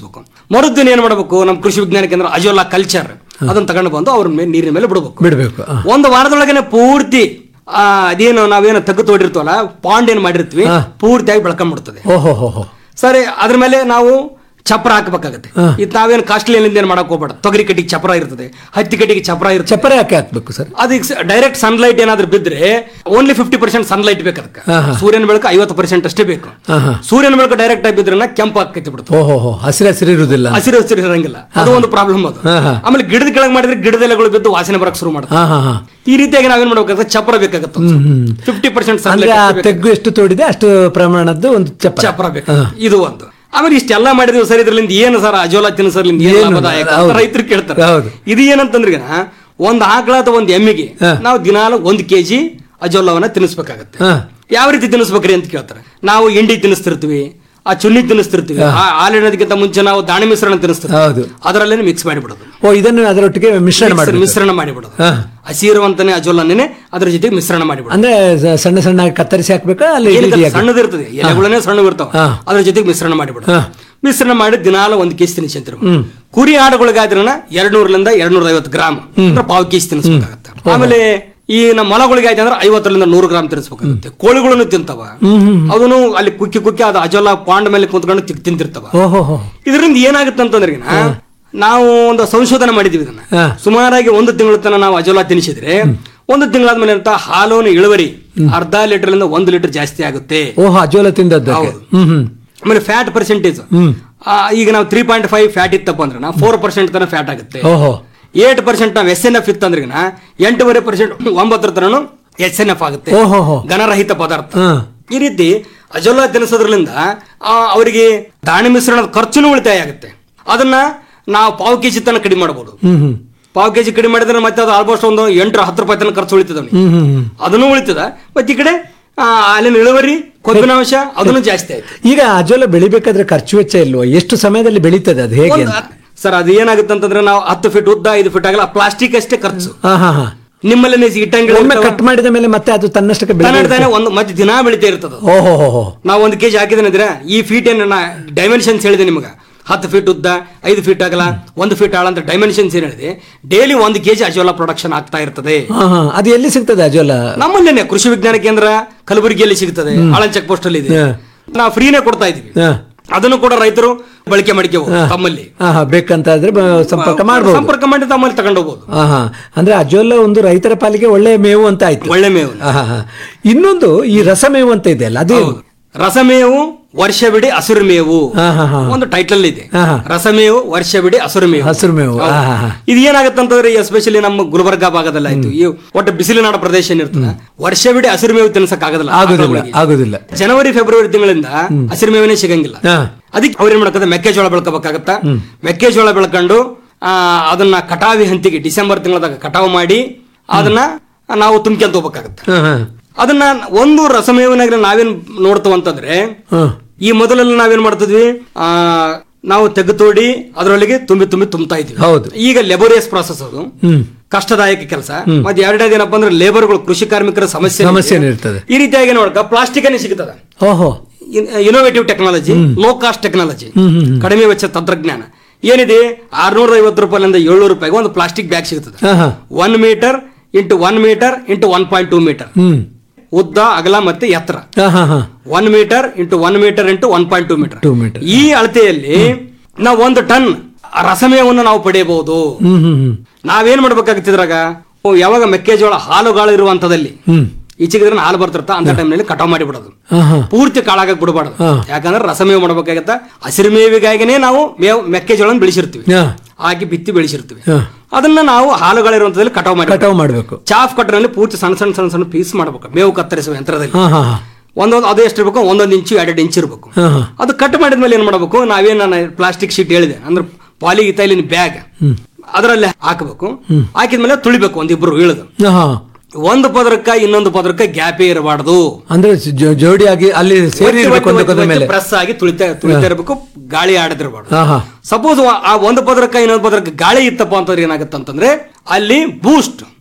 ಮರುದಿನ ಏನ್ ಮಾಡಬೇಕು ನಮ್ಮ ಕೃಷಿ ವಿಜ್ಞಾನ ಕೇಂದ್ರ ಅಜೋಲಾ ಕಲ್ಚರ್ ಅದನ್ನ ತಗೊಂಡು ಬಂದು ಅವ್ರ ಮೇಲೆ ನೀರಿನ ಮೇಲೆ ಬಿಡಬೇಕು ಬಿಡಬೇಕು ಒಂದು ವಾರದೊಳಗನೆ ಪೂರ್ತಿ ಆ, ಅದೇನು ನಾವೇನು ತಗ್ಗು ತೋಡಿರ್ತೀವಲ್ಲ ಪಾಂಡ್ ಏನ್ ಮಾಡಿರ್ತೀವಿ ಪೂರ್ತಿಯಾಗಿ ಬೆಳ್ಕೊಂಡ್ಬಿಡ್ತದೆ ಓಹೋ ಹೋ ಹೋ ಸರಿ ಅದ್ರ ಮೇಲೆ ನಾವು ಚಪ್ರ ಹಾಕಬೇಕಾಗತ್ತೆ ಇದು ನಾವೇನು ಕಾಸ್ಟ್ಲಿ ಏನ್ ಮಾಡಕ್ ಹೋಗ್ಬೇಡ ತೊಗರಿ ಕಟ್ಟಿಗೆ ಚಪ್ರ ಇರ್ತದೆ ಹತ್ತಿ ಕಟ್ಟಿಗೆ ಚಪ್ರ ಇರ್ತದೆ ಚಪ್ಪರ ಯಾಕೆ ಹಾಕ್ಬೇಕು ಸರ್ ಅದಕ್ಕೆ ಡೈರೆಕ್ಟ್ ಸನ್ಲೈಟ್ ಏನಾದ್ರೂ ಬಿದ್ರೆ ಓನ್ಲಿ ಫಿಫ್ಟಿ ಪರ್ಸೆಂಟ್ ಸನ್ಲೈಟ್ ಬೇಕು ಅದಕ್ಕೆ ಹಾ, ಹಾ. ಸೂರ್ಯನ ಬೆಳಕು ಐವತ್ತು ಪರ್ಸೆಂಟ್ ಅಷ್ಟೇ ಬೇಕು ಹಾ, ಹಾ. ಸೂರ್ಯನ ಬೆಳಕು ಡೈರೆಕ್ಟ್ ಆಗಿ ಬಿದ್ರೆ ಕೆಂಪು ಹಾಕೈತಿ ಬಿಡುತ್ತೆ ಓಹೋ ಹೋ ಹಸಿರು ಹಸಿರು ಇರುವುದಿಲ್ಲ ಹಸಿರು ಹಸಿರು ಇರಂಗಿಲ್ಲ ಅದು ಒಂದು ಪ್ರಾಬ್ಲಮ್ ಅದು ಹಾ, ಹಾ. ಆಮೇಲೆ ಗಿಡದ ಕೆಳಗೆ ಮಾಡಿದ್ರೆ ಗಿಡದ ಎಲೆಗಳು ಬಿದ್ದು ವಾಸನೆ ಬರಕ್ ಶುರು ಮಾಡುತ್ತೆ ಹಾ ಹಾ ಹಾ ಈ ರೀತಿಯಾಗಿ ನಾವೇನ್ ಮಾಡ್ಬೇಕಾಗುತ್ತೆ ಚಪ್ರ ಬೇಕಾಗುತ್ತೆ ಹ್ಮ್, ಹ್ಮ್. ಫಿಫ್ಟಿ ಪರ್ಸೆಂಟ್ ಅಂದ್ರೆ ಆ ತೆಗ್ಗು ಎಷ್ಟು ತೋಡಿದೆ ಅಷ್ಟು ಪ್ರಮಾಣದ್ದು ಒಂದು ಚಪ್ಪರ ಚಪ್ರ ಬೇಕು ಇದು ಒಂದು ಆಮೇಲೆ ಇಷ್ಟೆಲ್ಲ ಮಾಡಿದ್ವಿ ಸರ್ ಇದ್ರಲ್ಲಿಂದ ಏನು ಸರ್ ಅಜೋಲಾ ತಿನ್ಸರ್ಲಿಂದ ಏನು ಏನು? ಲಾಭದಾಯಕ ಹೌದು. ಅಂತ ರೈತರು ಕೇಳ್ತಾರೆ ಹೌದು. ಇದು ಏನಂತಂದ್ರೆ ಒಂದ್ ಆಕಳ ಅಥವಾ ಒಂದ್ ಎಮ್ಮಿಗೆ ನಾವು ದಿನಾಲು ಒಂದ್ ಕೆಜಿ ಅಜೋಲವನ್ನ ತಿನ್ನಿಸ್ಬೇಕಾಗತ್ತೆ ಹಾ. ಯಾವ ರೀತಿ ತಿನ್ನಿಸ್ಬೇಕ್ರಿ ಅಂತ ಕೇಳ್ತಾರೆ ನಾವು ಇಂಡಿ ತಿನ್ನಿಸ್ತಿರ್ತೀವಿ ಆ ಚುನ್ನಿ ತಿನ್ನಿಸ್ತಿರ್ತೀವಿ ಹಾ. ಆ ಹಾಲಿನೋದಕ್ಕಿಂತ ಮುಂಚೆ ನಾವು ದಾಣಿ ಮಿಶ್ರಣ ತಿನ್ನಿಸ್ತಿರ್ತೀವಿ ಹೌದು ಅದರಲ್ಲೇನೆ ಮಿಕ್ಸ್ ಮಾಡಿಬಿಡೋದು ಓ ಇದನ್ನು ಅದರೊಟ್ಟಿಗೆ ಮಿಶ್ರಣ ಮಿಕ್ಸ್- ಮಾಡಿ ಮಿಶ್ರಣ ಮಾಡಿಬಿಡೋದು ಹಾ. ಹಸಿ ಇರುವಂತಾನೆ ಅಜೋಲನ್ನೇ ಅದ್ರ ಜೊತೆಗೆ ಮಿಶ್ರಣ ಮಾಡಿಬಿಡೋದು ಅಂದ್ರೆ ಸ- ಸಣ್ಣ ಸಣ್ಣ ಕತ್ತರಿಸಿ ಹಾಕ್ಬೇಕಾ ಅಲ್ಲಿ ಏನಿಲ್ಲ, ಇಡೀಯಾಗಿ? ಸಣ್ಣದಿರ್ತದೆ ಎಲೆಗಳನ್ನೇ ಸಣ್ಣ ಇರ್ತಾವ ಹಾ. ಅದ್ರ ಜೊತೆಗೆ ಮಿಶ್ರಣ ಮಾಡಿಬಿಡ ಹಾ. ಮಿಶ್ರಣ ಮಾಡಿ ದಿನಾಲ ಒಂದು ಕೇಜಿ ತಿನ್ನಿಸಂತಿರು ಹ್ಮ್. ಕುರಿ ಆಡುಗಳಿಗಾದ್ರನ ಎರಡ್ ನೂರರಿಂದ ಎರಡ್ ನೂರ ಐವತ್ತು ಗ್ರಾಮ್ ಅಂದ್ರೆ ಪಾವು ಕೇಜಿ ತಿನ್ನಿಸ್ಬೇಕಾಗತ್ತೆ ಆಮೇಲೆ ಈ ನಮ್ಮ ಮೊಲಗಳಿಗೆ ಆಯ್ತು ಅಂದ್ರೆ ಐವತ್ತರಿಂದ ನೂರು ಗ್ರಾಮ್ ತಿನ್ನಿಸ್ಬೇಕಾಗುತ್ತೆ ಕೋಳಿಗಳನ್ನು ತಿಂತಾವ ಹ್ಮ್ ಹ್ಮ್ ಅವನು ಅಲ್ಲಿ ಕುಕ್ಕಿ ಕುಕ್ಕಿ ಅದು ಅಜೋಲ ಪಾಂಡ್ ಮೇಲೆ ಕುಂತ್ಕೊಂಡು ತಿಕ್- ತಿಂತಿರ್ತಾವ ಓಹೋ ಹೋ ಇದರಿಂದ ಏನಾಗುತ್ತೆ ಅಂತಂದ್ರೆ ನಾವು ಒಂದು ಸಂಶೋಧನೆ ಮಾಡಿದೀವಿ ಇದನ್ನ ಹಾ. ಸುಮಾರಾಗಿ ಒಂದು ತಿಂಗಳ ತನಕ ನಾವು ಅಜೋಲಾ ತಿನ್ನಿಸಿದ್ರೆ ಒಂದು ತಿಂಗಳಾದ್ಮೇಲೆ ಅಂತ ಹಾಲೋನ ಇಳುವರಿ ಅರ್ಧ ಲೀಟರ್ ಇಂದ ಒಂದು ಲೀಟರ್ ಜಾಸ್ತಿ ಆಗುತ್ತೆ ಓಹೋ ಅಜೋಲ ತಿಂದದ್ದು ಹೌದು. ಹ್ಮ್ ಹ್ಮ್ ಆಮೇಲೆ ಫ್ಯಾಟ್ ಪರ್ಸೆಂಟೇಜ್ ಹ್ಮ್ ಈಗ ನಾವು ತ್ರೀ ಪಾಯಿಂಟ್ ಫೈವ್ ಫ್ಯಾಟ್ ಇತ್ತಪ್ಪ ಅಂದ್ರೆ ನಾವು ಫೋರ್ ಪರ್ಸೆಂಟ್ ತನಕ ಫ್ಯಾಟ್ ಆಗುತ್ತೆ ಓಹೋ ಏಟ್ ಪರ್ಸೆಂಟ್ ನಾವು ಎಸ್ ಎನ್ ಎಫ್ ಇತ್ತಂದ್ರೆ ಎಂಟೂವರೆ ಪರ್ಸೆಂಟ್ ಒಂಬತ್ತರ ತನಕ ಎಸ್ ಎನ್ ಎಫ್ ಆಗುತ್ತೆ ಓಹೋ ಹೋ ಘನರಹಿತ ಪದಾರ್ಥ ಹಾ ಈ ರೀತಿ ಅಜೋಲಾ ತಿನ್ನಿಸೋದ್ರಿಂದ ಆ, ಅವರಿಗೆ ದಾಣಿ ಮಿಶ್ರಣದ ಖರ್ಚುನು ಉಳಿತಾಯ ಆಗುತ್ತೆ ಅದನ್ನ ನಾವು ಪಾವು ಕೆಜಿ ತನಕ ಕಡಿಮೆ ಮಾಡಬಹುದು ಹ್ಮ್ ಹ್ಮ್ ಪಾವು ಕೆಜಿ ಕಡಿಮೆ ಮಾಡಿದ್ರೆ ಮತ್ತೆ ಅದು ಆಲ್ಮೋಸ್ಟ್ ಒಂದು ಎಂಟು ಹತ್ತು ರೂಪಾಯಿ ತನಕ ಖರ್ಚು ಉಳಿತದ ಅವ್ನಿಗೆ. ಹ್ಮ್ ಹ್ಮ್ ಹ್ಮ್ ಅದನ್ನು ಉಳಿತದ ಮತ್ತೆ ಈ ಕಡೆ ಆ, ಅಲ್ಲಿನ ಇಳುವರಿ ಕೊಬ್ಬಿನಾಂಶ ಅದನ್ನು ಜಾಸ್ತಿ ಆಯ್ತು ಈಗ ಅಜೋಲ ಬೆಳಿಬೇಕಾದ್ರೆ ಖರ್ಚು ವೆಚ್ಚ ಇಲ್ವಾ ಎಷ್ಟು ಸಮಯದಲ್ಲಿ ಬೆಳೀತದೆ ಅದು ಹೇಗೆ ಅಂತ? ಸರ್ ಅದು ಏನಾಗುತ್ತೆ ಅಂತಂದ್ರೆ ನಾವು ಹತ್ತು ಫೀಟ್ ಉದ್ದ ಐದು ಫೀಟ್ ಆಗಲ್ಲ ಪ್ಲಾಸ್ಟಿಕ್ ಅಷ್ಟೇ ಖರ್ಚು ಹಾ ಹಾ ಹಾ ನಿಮ್ಮಲ್ಲಿ ಇಟ್ಟಂಗಿಲ್ಲ ಒಮ್ಮೆ ಕಟ್ ಮಾಡಿದ ಮೇಲೆ ಮತ್ತೆ ಅದು ತನ್ನಷ್ಟಕ್ಕೆ ಬೆಳೆಯುತ್ತೆ? ತಾನೇ ಒಂದು ಮತ್ತೆ ದಿನ ಬೆಳಿತಾ ಇರ್ತದ ಓಹೋ ಹೋ ಹೋ ನಾವು ಒಂದು ಕೆಜಿ ಹಾಕಿದ್ರೆ ಅಂದ್ರೆ ಈ ಫೀಟ್ ಏನ ಡೈಮೆನ್ಷನ್ಸ್ ಹೇಳಿದೆ ನಿಮಗೆ ಹತ್ತು ಫೀಟ್ ಉದ್ದ ಐದು ಫೀಟ್ ಆಗಲ್ಲ ಒಂದು ಫೀಟ್ ಆಳ ಅಂತ ಡೈಮೆನ್ಷನ್ಸ್ ಏನ್ ಹೇಳಿದೆ ಡೈಲಿ ಒಂದು ಕೆಜಿ ಅಜೋಲಾ ಪ್ರೊಡಕ್ಷನ್ ಆಗ್ತಾ ಇರ್ತದೆ ಹಾ ಹಾ ಅದು ಎಲ್ಲಿ ಸಿಗ್ತದೆ ಅಜೋಲ ನಮ್ಮಲ್ಲೇನೆ ಕೃಷಿ ವಿಜ್ಞಾನ ಕೇಂದ್ರ ಕಲಬುರಗಿಯಲ್ಲಿ ಸಿಗ್ತದೆ ಆಳನ್ ಚೆಕ್ ಪೋಸ್ಟ್ ಅಲ್ಲಿ ಇದೆ ಹಾ. ನಾವು ಫ್ರೀನೇ ಕೊಡ್ತಾ ಇದೀವಿ ಹಾ ಅದನ್ನು ಕೂಡ ರೈತರು ಬಳಕೆ ಮಾಡ್ಕೋಬಹುದು ತಮ್ಮಲ್ಲಿ ಹಾ ಹಾ ಬೇಕಂತಾದ್ರೆ ಬ- ಸಂಪರ್ಕ ಮಾಡಬಹುದು ಸಂಪರ್ಕ ಮಾಡಿ ತಮ್ಮಲ್ಲಿ ತಗೊಂಡು ಹೋಗ್ಬೋದು ಹಾ ಹಾ ಅಂದ್ರೆ ಅಜೋಲ ಒಂದು ರೈತರ ಪಾಲಿಗೆ ಒಳ್ಳೆ ಮೇವು ಅಂತ ಆಯ್ತು ಒಳ್ಳೆ ಮೇವು ಹಾ, ಹಾ, ಹಾ. ಇನ್ನೊಂದು ಈ ರಸಮೇವು ಅಂತ ಇದೆಯಲ್ಲ ಅದು ರಸಮೇವು ವರ್ಷವಿಡಿ ಹಸಿರು ಮೇವು ಹಾ, ಹಾ, ಹಾ. ಒಂದು ಟೈಟಲ್ ಇದೆ ಹಾ, ಹಾ. ರಸಮೇವು ವರ್ಷವಿಡಿ ಹಸಿರು ಮೇವು ಹಸಿರು ಮೇವು ಹೌದು. ಹಾ, ಹಾ, ಹಾ. ಇದು ಏನಾಗುತ್ತೆ ಅಂತಂದ್ರೆ ಎಸ್ಪೆಷಲಿ ನಮ್ಮ ಗುಲ್ಬರ್ಗಾ ಭಾಗದಲ್ಲಿ ಆಯ್ತು ಈ ಒಟ್ಟು ಬಿಸಿಲಿನಾಡ ಪ್ರದೇಶ ಏನಿರ್ತದೆ ವರ್ಷವಿಡಿ ಹಸಿರು ಮೇವು ತಿನ್ಸಕ್ ಆಗೋದಿಲ್ಲ ಆಗುದಿಲ್ಲ ಆಗುದಿಲ್ಲ ಜನವರಿ ಫೆಬ್ರವರಿ ತಿಂಗಳಿಂದ ಹಸಿರು ಮೇವನೇ ಸಿಗಂಗಿಲ್ಲ ಹಾ. ಅದಕ್ಕೆ ಅವ್ರೇನ್ ಮಾಡ್ತಾರೆ ಮೆಕ್ಕೆಜೋಳ ಬೆಳ್ಕೋಬೇಕಾಗತ್ತ ಮೆಕ್ಕೆಜೋಳ ಬೆಳ್ಕೊಂಡು ಆ, ಅದನ್ನ ಕಟಾವಿ ಹಂತಿಗೆ ಡಿಸೆಂಬರ್ ತಿಂಗಳದಾಗ ಕಟಾವು ಮಾಡಿ ಅದನ್ನ ನಾವು ತುಂಬ್ಕೊಂತ ಹೋಗ್ಬೇಕಾಗತ್ತೆ ಹಾ, ಹಾ. ಅದನ್ನ ಒಂದು ರಸಮೇವನಾಗ ನಾವೇನ್ ನೋಡ್ತೇವೆ ಅಂತಂದ್ರೆ ಹಾ. ಈ ಮೊದಲೆಲ್ಲ ನಾವೇನ್ ಮಾಡ್ತಿದ್ವಿ ಆ ನಾವು ತೆಗೆತೋಡಿ ಅದರೊಳಗೆ ತುಂಬಿ ತುಂಬಿ ತುಂಬ್ತಾ ಇದ್ವಿ ಹೌದು. ಈಗ ಲೆಬೋರಿಯಸ್ ಪ್ರಾಸೆಸ್ ಅದು ಹ್ಮ್ ಕಷ್ಟದಾಯಕ ಕೆಲಸ ಮತ್ತೆ ಎರಡನೇದು ಏನಪ್ಪಾ ಅಂದ್ರೆ ಲೇಬರ್ಗಳು ಕೃಷಿ ಕಾರ್ಮಿಕರ ಸಮಸ್ಯೆ ಸಮಸ್ಯೆನೇ ಇರ್ತದೆ. ಈ ರೀತಿಯಾಗಿ ನೋಡ್ಕ ಪ್ಲಾಸ್ಟಿಕ್ ಅನ್ನೇ ಸಿಗ್ತದ ಓಹೋ innovative technology low cost technology hmm, hmm, hmm. ಕಡಿಮೆ ವೆಚ್ಚ ತಂತ್ರಜ್ಞಾನ ಏನಿದೆ ಆರ್ನೂರ ಐವತ್ತು ರೂಪಾಯಿಲಿಂದ ಏಳ್ನೂರು ರೂಪಾಯಿಗೆ ಒಂದು ಪ್ಲಾಸ್ಟಿಕ್ ಬ್ಯಾಗ್ ಸಿಗ್ತದೆ ಹಾ, ಹಾ. One metre into one metre into one point two metre hmm ಉದ್ದ ಅಗಲ ಮತ್ತೆ ಎತ್ತರ ಹಾ ಹಾ ಹಾ one metre into one metre into one point two metre Two meter. ಈ ಅಳತೆಯಲ್ಲಿ ನಾವು ಒಂದು ಟನ್ ರಸಮೇವನ್ನು ನಾವು ಪಡೆಯಬಹುದು ಹ್ಮ್ ಹ್ಮ್ ಹ್ಮ್ ನಾವೇನ್ ಮಾಡ್ಬೇಕಾಗ್ತಿದ್ರಾಗ ಓ, ಯಾವಾಗ ಮೆಕ್ಕೆಜೋಳ ಹಾಲುಗಾಳು ಇರುವಂತದಲ್ಲಿ ಹ್ಮ್ ಈಚೆಗಿದ್ರೆ ಹಾಲು ಬರ್ತಿರ್ತ ಅಂತ ಟೈಮ್ನಲ್ಲಿ ಕಟಾವ್ ಮಾಡಿಬಿಡೋದು ಹಾ ಹಾ ಪೂರ್ತಿ ಕಾಳಾಗಕ್ ಬಿಡಬಾರ್ದು ಹಾ. ಯಾಕಂದ್ರೆ ರಸಮೇವು ಮಾಡ್ಬೇಕಾಗತ್ತ ಹಸಿರು ಮೇವಿಗಾಗಿನೇ ನಾವು ಮೇವ್ ಮೆಕ್ಕೆಜೋಳ ಬೆಳೆಸಿರ್ತೀವಿ ಹಾ ಹಾಕಿ ಬಿತ್ತಿ ಬೆಳೆಸಿರ್ತೀವಿ ಹಾ. ಅದನ್ನ ನಾವು ಹಾಲುಗಳಿರುವಂತದಲ್ಲಿ ಕಟಾವ್ ಮಾಡಿ ಕಟಾವು ಮಾಡಬೇಕು ಚಾಫ್ ಕಟ್ಟರಲ್ಲಿ ಪೂರ್ತಿ ಸಣ್ಣ ಸಣ್ಣ ಸಣ್ಣ ಸಣ್ಣ ಪೀಸ್ ಮಾಡ್ಬೇಕು ಮೇವು ಕತ್ತರಿಸುವ ಯಂತ್ರದಲ್ಲಿ ಹಾ ಹಾ ಹಾ ಒಂದೊಂದು ಅದು ಎಷ್ಟು ಇರಬೇಕು ಒಂದೊಂದು ಇಂಚು ಎರಡು ಇಂಚು ಇರಬೇಕು ಹಾ ಹಾ ಅದು ಕಟ್ ಮಾಡಿದ್ಮೇಲೆ ಏನ್ ಮಾಡಬೇಕು ನಾವೇನ್ ನಾನು ಪ್ಲಾಸ್ಟಿಕ್ ಶೀಟ್ ಹೇಳಿದೆ ಅಂದ್ರೆ ಪಾಲಿ ಇತೈಲಿನ ಬ್ಯಾಗ್ ಅದರಲ್ಲಿ ಹಾಕಬೇಕು ಹಾಕಿದ್ಮೇಲೆ ತುಳಿಬೇಕು ಒಂದಿಬ್ರು ಇಳಿದು ಹಾ, ಹಾ ಒಂದು ಪದರಕ್ಕ ಇನ್ನೊಂದು ಪದರಕ್ಕ ಗ್ಯಾಪೇ ಇರಬಾರ್ದು ಅಂದ್ರೆ ಜೋ- ಜೋಡಿಯಾಗಿ ಅಲ್ಲಿ ಸೇರಿ ಇರ್ಬೇಕು ಒಂದಕ್ಕೊಂದ್ರ ಮೇಲೆ ಪ್ರೆಸ್ ಆಗಿ ತುಳಿತಾ ತುಳಿತಾ ಇರಬೇಕು ಗಾಳಿ ಆಡದಿರಬಾರ್ದು ಹಾ ಹಾ ಸಪೋಸ್ ಆ ಒಂದು ಪದರಕ್ಕ ಇನ್ನೊಂದು ಪದರಕ್ಕೆ ಗಾಳಿ ಇತ್ತಪ್ಪ ಅಂತಂದ್ರೆ ಏನಾಗುತ್ತೆ ಅಂತಂದ್ರೆ ಅಲ್ಲಿ ಬೂಸ್ಟ್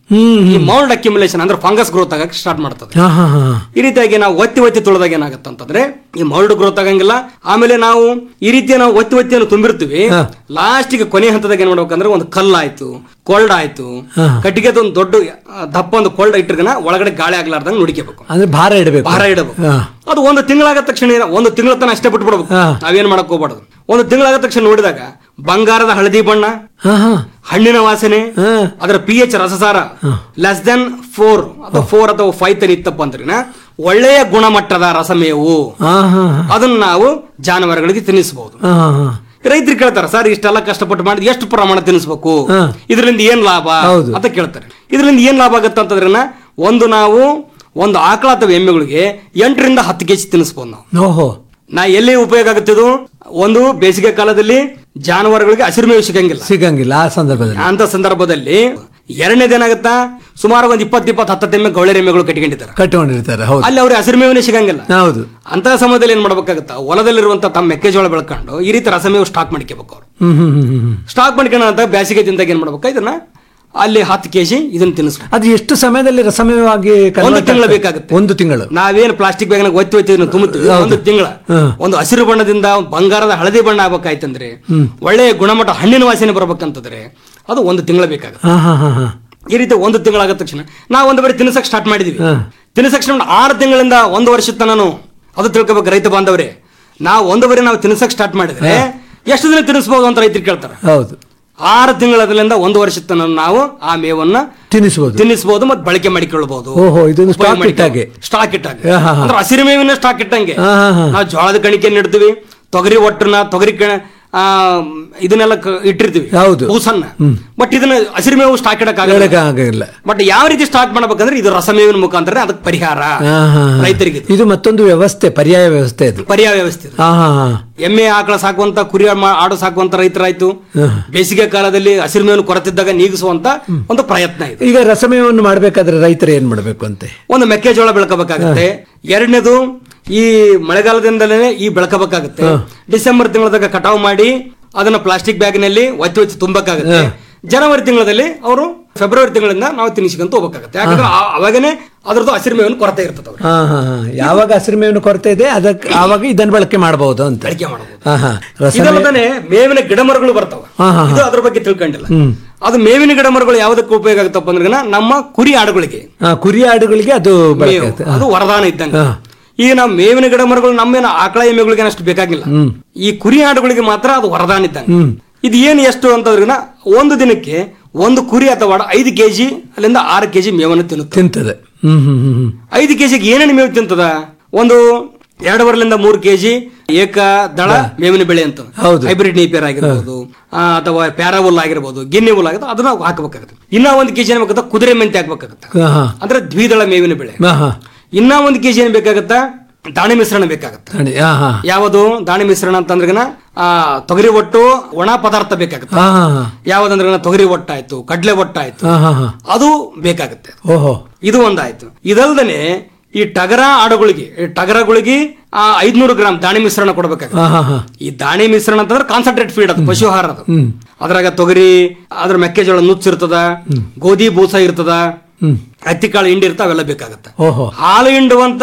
ಈ ಮೌಲ್ಡ್ ಅಕ್ಯುಮುಲೇಷನ್ ಅಂದ್ರೆ ಫಂಗಸ್ ಗ್ರೋತ್ ಆಗಕ್ಕೆ ಸ್ಟಾರ್ಟ್ ಮಾಡ್ತದೆ ಹಾ ಹಾ ಹಾ ಈ ರೀತಿಯಾಗಿ ನಾವು ಒತ್ತಿ ಒತ್ತಿ ತುಳಿದಾಗ ಏನಾಗುತ್ತೆ ಅಂತಂದ್ರೆ ಈ ಮೌಲ್ಡ್ ಗ್ರೋತ್ ಆಗಂಗಿಲ್ಲ ಆಮೇಲೆ ನಾವು ಈ ರೀತಿ ನಾವು ಒತ್ತಿ ಒತ್ತಿಯನ್ನು ತುಂಬಿರ್ತೀವಿ ಲಾಸ್ಟಿಗೆ ಕೊನೆ ಹಂತದಾಗ ಏನ್ ಮಾಡ್ಬೇಕಂದ್ರೆ ಒಂದು ಕಲ್ಲಾಯ್ತು ಕೊಲ್ಡ್ ಆಯ್ತು ಹಾ. ಕಟ್ಟಿಗೆದ ಒಂದು ದೊಡ್ಡ ಆ, ದಪ್ಪ ಒಂದು ಕೊಲ್ಡ್ ಇಟ್ಟಿರ್ಗನ ಒಳಗಡೆ ಗಾಳಿ ಆಗ್ಲಾರ್ದಂಗೆ ನುಡಿಕಬೇಕು ಅಂದ್ರೆ ಭಾರ ಇಡಬೇಕು ಭಾರ ಇಡಬೇಕು ಹಾ. ಅದು ಒಂದು ತಿಂಗಳಾದ ತಕ್ಷಣ ಏನ- ಒಂದು ತಿಂಗಳ ತನ ಅಷ್ಟೇ ಬಿಟ್ಬಿಡ್ಬೇಕು ಹಾ. ನಾವೇನ್ ಮಾಡಕ್ ಹೋಗ್ಬಾರ್ದು ಒಂದು ತಿಂಗಳಾದ ತಕ್ಷಣ ನೋಡಿದಾಗ ಬಂಗಾರದ ಹಳದಿ ಬಣ್ಣ ಹಾ ಹಾ ಹಣ್ಣಿನ ವಾಸನೆ ಅದರ ಪಿ ಎಚ್ ರಸಸಾರ ಲೆಸ್ ದೆನ್ ಫೋರ್ ಅಥವಾ ಫೋರ್ ಅಥವಾ ಫೈವ್ ತನ ಇತ್ತಪ್ಪ ಅಂದ್ರೆ ಒಳ್ಳೆಯ ಗುಣಮಟ್ಟದ ರಸಮೇವು ಹಾ ಹಾ ಅದನ್ನ ನಾವು ಜಾನುವಾರುಗಳಿಗೆ ತಿನ್ನಿಸಬಹುದು ಹಾ ಹಾ ಹಾ ರೈತರು ಕೇಳ್ತಾರೆ ಸರ್ ಇಷ್ಟೆಲ್ಲ ಕಷ್ಟಪಟ್ಟು ಮಾಡಿದ್ ಎಷ್ಟು ಪ್ರಮಾಣ ತಿನ್ನಿಸ್ಬೇಕು ಇದರಿಂದ ಏನ್ ಲಾಭ ಹೌದು. ಅಂತ ಕೇಳ್ತಾರೆ ಇದರಿಂದ ಏನ್ ಲಾಭ ಆಗುತ್ತೆ ಅಂತಂದ್ರೆ ಒಂದು ನಾವು ಒಂದು ಆಕಳ ಅಥವಾ ಎಮ್ಮೆಗಳಿಗೆ ಎಂಟರಿಂದ ಹತ್ತು ಕೆಜಿ ತಿನ್ನಿಸ್ಬೋದು ನಾವು ಓಹೋ ನಾ ಎಲ್ಲಿ ಉಪಯೋಗ ಆಗುತ್ತೆ ಇದು ಒಂದು ಬೇಸಿಗೆ ಕಾಲದಲ್ಲಿ ಜಾನುವಾರುಗಳಿಗೆ ಹಸಿರು ಮೇವು ಸಿಗಂಗಿಲ್ಲ ಸಿಗಂಗಿಲ್ಲ ಆ ಸಂದರ್ಭದಲ್ಲಿ ಅಂತ ಸಂದರ್ಭದಲ್ಲಿ ಎರಡನೇದೇನಾಗುತ್ತಾ ಸುಮಾರು ಒಂದು ಇಪ್ಪತ್ತು ಇಪ್ಪತ್ತು ಹತ್ತು ಎಮ್ಮೆ ಗೌಳೆ ಎಮ್ಮೆಗಳು ಕಟ್ಕೊಂಡಿದ್ದಾರೆ ಕಟ್ಕೊಂಡಿರ್ತಾರೆ ಹೌದು ಅಲ್ಲಿ ಅವ್ರಿಗೆ ಹಸಿರು ಮೇವನೇ ಸಿಗಂಗಿಲ್ಲ ಹೌದು ಅಂತ ಸಮಯದಲ್ಲಿ ಏನ್ ಮಾಡ್ಬೇಕಾಗುತ್ತಾ ಹೊಲದಲ್ಲಿರುವಂತ ತಮ್ಮ ಮೆಕ್ಕೆಜೋಳ ಬೆಳ್ಕೊಂಡು ಈ ರೀತಿ ರಸಮೇವು ಸ್ಟಾಕ್ ಮಾಡ್ಕೋಬೇಕು ಅವ್ರು ಹ್ಮ್ ಹ್ಮ್ ಹ್ಮ್ ಹ್ಮ್ ಸ್ಟಾಕ್ ಮಾಡ್ಕೊಂಡ ಬೇಸಿಗೆ ದಿನದಾಗ ಏನ್ ಮಾಡ್ಬೇಕು ಇದನ್ನ ಅಲ್ಲಿ ಹತ್ತು ಕೆಜಿ ಇದನ್ನ ತಿನ್ನಿಸ್ಬೇಕು ಅದು ಎಷ್ಟು ಸಮಯದಲ್ಲಿ ರಸಮಯವಾಗಿ convert ಒಂದು ತಿಂಗಳು ಆಗ್ತದೆ? ಬೇಕಾಗುತ್ತೆ ಒಂದು ತಿಂಗಳು ನಾವೇನು ಪ್ಲಾಸ್ಟಿಕ್ ಬ್ಯಾಗ್ನಾಗ ಒತ್ತಿ ಒತ್ತಿ ಇದನ್ನ ತುಂಬುತ್ತೀವಿ ಒಂದು ತಿಂಗಳ ಒಂದು ಹಸಿರು ಬಣ್ಣದಿಂದ ಒಂದು ಬಂಗಾರದ ಹಳದಿ ಬಣ್ಣ ಆಗ್ಬೇಕಾಯ್ತಂದ್ರೆ ಒಳ್ಳೆಯ ಗುಣಮಟ್ಟ ಹಣ್ಣಿನ ವಾಸನೆ ಬರ್ಬೇಕಂತಂದ್ರೆ ಅದು ಒಂದು ತಿಂಗಳ ಬೇಕಾಗುತ್ತೆ ಹಾ ಹಾ ಹಾ ಹಾ ಈ ರೀತಿ ಒಂದು ತಿಂಗಳಾದ ತಕ್ಷಣ ನಾವು ಒಂದು ಬರೀ ತಿನ್ಸಕ್ ಸ್ಟಾರ್ಟ್ ಮಾಡಿದೀವಿ ತಿನ್ಸಕ್ ಸ್ಟಾರ್ಟ್ ಆರು ತಿಂಗಳಿಂದ ಒಂದು ವರ್ಷದ ತನನು ಅದು ತಿಳ್ಕೊಬೇಕು ರೈತ ಬಾಂಧವರೇ ನಾವು ಒಂದು ಬರೀ ನಾವು ತಿನ್ಸಕ್ ಸ್ಟಾರ್ಟ್ ಮಾಡಿದ್ರೆ ಎಷ್ಟು ದಿನ ತಿನ್ನಿಸಬಹುದು ಅಂತ ರೈತರು ಕೇಳ್ತಾರೆ ಹೌದು ಆರು ತಿಂಗಳದಿಂದ ಒಂದು ವರ್ಷದ ತನಕ ನಾವು ಆ ಮೇವನ್ನ ತಿನ್ನಿಸಬಹುದು ತಿನ್ನಿಸಬಹುದು ಮತ್ತೆ ಬಳಕೆ ಮಾಡಿಕೊಳ್ಳಬಹುದು ಓಹೋ ಇದೊಂದು ಸ್ಟಾಕ್ ಇಟ್ಟಾಗೆ ಸ್ಟಾಕ್ ಇಟ್ಟಾಗೆ ಹಾ, ಹಾ, ಹಾ. ಅಂದ್ರೆ ಹಸಿರು ಮೇವಿನ ಸ್ಟಾಕ್ ಇಟ್ಟಂಗೆ ಹಾ, ಹಾ, ಹಾ. ನಾವು ಜೋಳದ ಕಣಿಕೆಯನ್ನು ಇಡ್ತೀವಿ ತೊಗರಿ ಒಟ್ಟನ್ನ ತೊಗರಿ ಕಣ ಆ, ಇದನ್ನೆಲ್ಲ ಕ- ಇಟ್ಟಿರ್ತೀವಿ ಹೌದು. ಊಸನ್ನ ಬಟ್ ಇದನ್ನ ಹಸಿರು ಮೇವು ಸ್ಟಾಕ್ ಇಡಕ್ಕಾಗಲ್ಲ ಹೇಳಕ್ ಆಗಿಲ್ಲ ಬಟ್ ಯಾವ ರೀತಿ ಸ್ಟಾರ್ಟ್ ಮಾಡ್ಬೇಕಂದ್ರೆ ಇದು ರಸಮೇವಿನ ಮುಖಾಂತರ ಅದಕ್ಕೆ ಪರಿಹಾರ ಹಾ, ಹಾ, ಹಾ. ರೈತರಿಗೆ ಇದು. ಇದು ಮತ್ತೊಂದು ವ್ಯವಸ್ಥೆ ಪರ್ಯಾಯ ವ್ಯವಸ್ಥೆ ಇದು ಪರ್ಯಾಯ ವ್ಯವಸ್ಥೆ ಇದು. ಹಾ ಹಾ ಹಾ ಎಮ್ಮೆ ಆಕಳ ಸಾಕುವಂತ ಕುರಿ ಮಾ- ಆಡು ಸಾಕುವಂತ ರೈತರಾಯ್ತು ಹಾ. ಬೇಸಿಗೆ ಕಾಲದಲ್ಲಿ ಹಸಿರು ಮೇವನ್ನು ಕೊರತಿದ್ದಾಗ ನೀಗಿಸುವಂತ ಒಂದು ಪ್ರಯತ್ನ ಇದೆ ಈಗ ರಸಮಯವನ್ನು ಮಾಡ್ಬೇಕಾದ್ರೆ ರೈತರು ಏನ್ ಮಾಡ್ಬೇಕು ಅಂತೆ ಒಂದು ಮೆಕ್ಕೆಜೋಳ ಬೆಳ್ಕೋಬೇಕಾಗುತ್ತೆ ಎರಡನೇದು ಈ ಮಳೆಗಾಲದಿಂದಲೇ ಈ ಬೆಳ್ಕೋಬೇಕಾಗುತ್ತೆ ಡಿಸೆಂಬರ್ ತಿಂಗಳದಾಗ ಕಟಾವು ಮಾಡಿ ಅದನ್ನ ಪ್ಲಾಸ್ಟಿಕ್ ಬ್ಯಾಗ್ನಲ್ಲಿ ಒತ್ತಿ ಒತ್ತಿ ತುಂಬಬೇಕಾಗುತ್ತೆ ಜನವರಿ ತಿಂಗಳಲ್ಲಿ ಅವರು ಫೆಬ್ರವರಿ ತಿಂಗಳಿಂದ ನಾವು ತಿನ್ನಿಸ್ಕೊಂತ ಹೋಗ್ಬೇಕಾಗುತ್ತೆ ಯಾಕಂದ್ರೆ ಆ- ಅವಾಗನೇ ಅದ್ರದ್ದು ಹಸಿರು ಮೇವಿನ ಕೊರತೆ ಇರ್ತದೆ ಅವ್ರಿಗೆ. ಹಾ ಹಾ ಹಾ ಯಾವಾಗ ಹಸಿರು ಮೇವಿನ ಕೊರತೆ ಇದೆ ಅದಕ್ಕೆ ಆವಾಗ ಇದನ್ನ ಬಳಕೆ ಮಾಡಬಹುದು ಅಂತ ಬಳಕೆ ಮಾಡಬಹುದು ಹಾ ಹಾ ರಸಮಯ ಇದಲ್ಲದೆ ಮೇವಿನ ಗಿಡ ಮರಗಳು ಬರ್ತಾವ ಹಾ, ಹಾ, ಹಾ. ಇದು ಅದ್ರ ಬಗ್ಗೆ ತಿಳ್ಕೊಂಡಿಲ್ಲ ಹ್ಮ್ ಅದು ಮೇವಿನ ಗಿಡ ಮರಗಳು ಯಾವ್ದಕ್ಕೆ ಉಪಯೋಗ ಆಗುತ್ತಪ್ಪ ಅಂದ್ರೆ ನಮ್ಮ ಕುರಿ ಆಡುಗಳಿಗೆ ಹಾ, ಕುರಿ ಆಡುಗಳಿಗೆ ಅದು ಬಳಕೆ ಮೇವು. ಆಗುತ್ತೆ. ಅದು ವರದಾನ ಇದ್ದಂಗೆ ಹಾ. ಈಗ ನಾವು ಮೇವಿನ ಗಿಡ ಮರಗಳು ನಮ್ಮೇನ ಆಕಳ ಎಮ್ಮೆಗಳಿಗೆ ಅಷ್ಟು ಬೇಕಾಗಿಲ್ಲ ಹ್ಮ್. ಈ ಕುರಿ ಆಡುಗಳಿಗೆ ಮಾತ್ರ ಅದು ವರದಾನ ಇದ್ದಂಗೆ ಹ್ಮ್ ಇದು ಏನು ಎಷ್ಟು ಅಂತಂದ್ರೆ ಒಂದು ದಿನಕ್ಕೆ ಒಂದು ಕುರಿ ಅಥವಾ ಆಡು ಐದು ಕೆಜಿ ಅಲ್ಲಿಂದ ಆರು ಕೆಜಿ ಮೇವನ್ನು ತಿನ್ನುತ್ತೆ ತಿಂತದೆ ಹ್ಮ್ ಹ್ಮ್ ಹ್ಮ್ ಹ್ಮ್ ಐದು ಕೆಜಿಗೆ ಏನೇನು ಮೇವು ತಿಂತದ ಒಂದು ಎರಡೂವರೆಲಿಂದ ಮೂರು ಕೆಜಿ ಏಕ ದಳ ಮೇವಿನ ಬೆಳೆ ಅಂತ ಹೌದು. ಹೈಬ್ರಿಡ್ ನೇಪಿಯರ್ ಆಗಿರ್ಬೋದು ಆ, ಅಥವಾ ಪ್ಯಾರಾವುಲ್ ಆಗಿರ್ಬೋದು ಗಿನ್ನಿ ಹುಲ್ ಆಗಿರ್ಬೋದು ಅದನ್ನ ಹಾಕಬೇಕಾಗುತ್ತೆ ಇನ್ನ ಒಂದು ಕೆಜಿ ಏನ್ಬೇಕಾಗುತ್ತೆ ಕುದುರೆ ಮೆಂತೆ ಹಾಕ್ಬೇಕಾಗುತ್ತೆ ಹಾ ಹಾ ಅಂದ್ರೆ ದ್ವಿದಳ ಮೇವಿನ ಬೆಳೆ ಹಾ ಹಾ ಇನ್ನ ಒಂದು ಕೆಜಿ ಏನ್ ಬೇಕಾಗತ್ತಾ ದಾಣಿ ಮಿಶ್ರಣ ಬೇಕಾಗತ್ತೆ ನೋಡಿ, ಹಾ ಹಾ ಯಾವುದು ದಾಣಿ ಮಿಶ್ರಣ ಅಂತಂದ್ರಗನ ಆ ತೊಗರಿ ಒಟ್ಟು ಒಣ ಪದಾರ್ಥ ಬೇಕಾಗುತ್ತೆ ಹಾ ಹಾ ಹಾ ಯಾವ್ದಂದ್ರೆ ತೊಗರಿ ಒಟ್ಟಾಯ್ತು ಕಡ್ಲೆ ಒಟ್ಟಾಯ್ತು ಹಾ ಹಾ ಹಾ ಅದು ಬೇಕಾಗುತ್ತೆ ಓಹೋ ಇದು ಒಂದಾಯ್ತು ಇದಲ್ದನೆ ಈ ಟಗರ ಆಡುಗಳಿಗೆ ಈ ಟಗರಗಳಿಗೆ ಆ ಐದ್ನೂರು ಗ್ರಾಮ್ ದಾಣಿ ಮಿಶ್ರಣ ಕೊಡ್ಬೇಕಾಗುತ್ತೆ ಹಾ ಹಾ ಹಾ ಈ ದಾಣಿ ಮಿಶ್ರಣ ಅಂತಂದ್ರೆ ಕಾನ್ಸಂಟ್ರೇಟ್ ಫೀಡ್ ಅದು ಪಶು ಆಹಾರ ಅದು ಹ್ಮ್ ಅದ್ರಾಗ ತೊಗರಿ ಅದ್ರ ಮೆಕ್ಕೆಜೋಳ ನುಚ್ಚಿರ್ತದ ಗೋಧಿ ಬೂಸ ಇರ್ತದ ಹ್ಮ್ ಹತ್ತಿಕಾಳು ಹಿಂಡಿ ಇರ್ತಾವ ಅವೆಲ್ಲ ಬೇಕಾಗತ್ತೆ ಓಹೋ ಹಾಲು ಹಿಂಡುವಂತ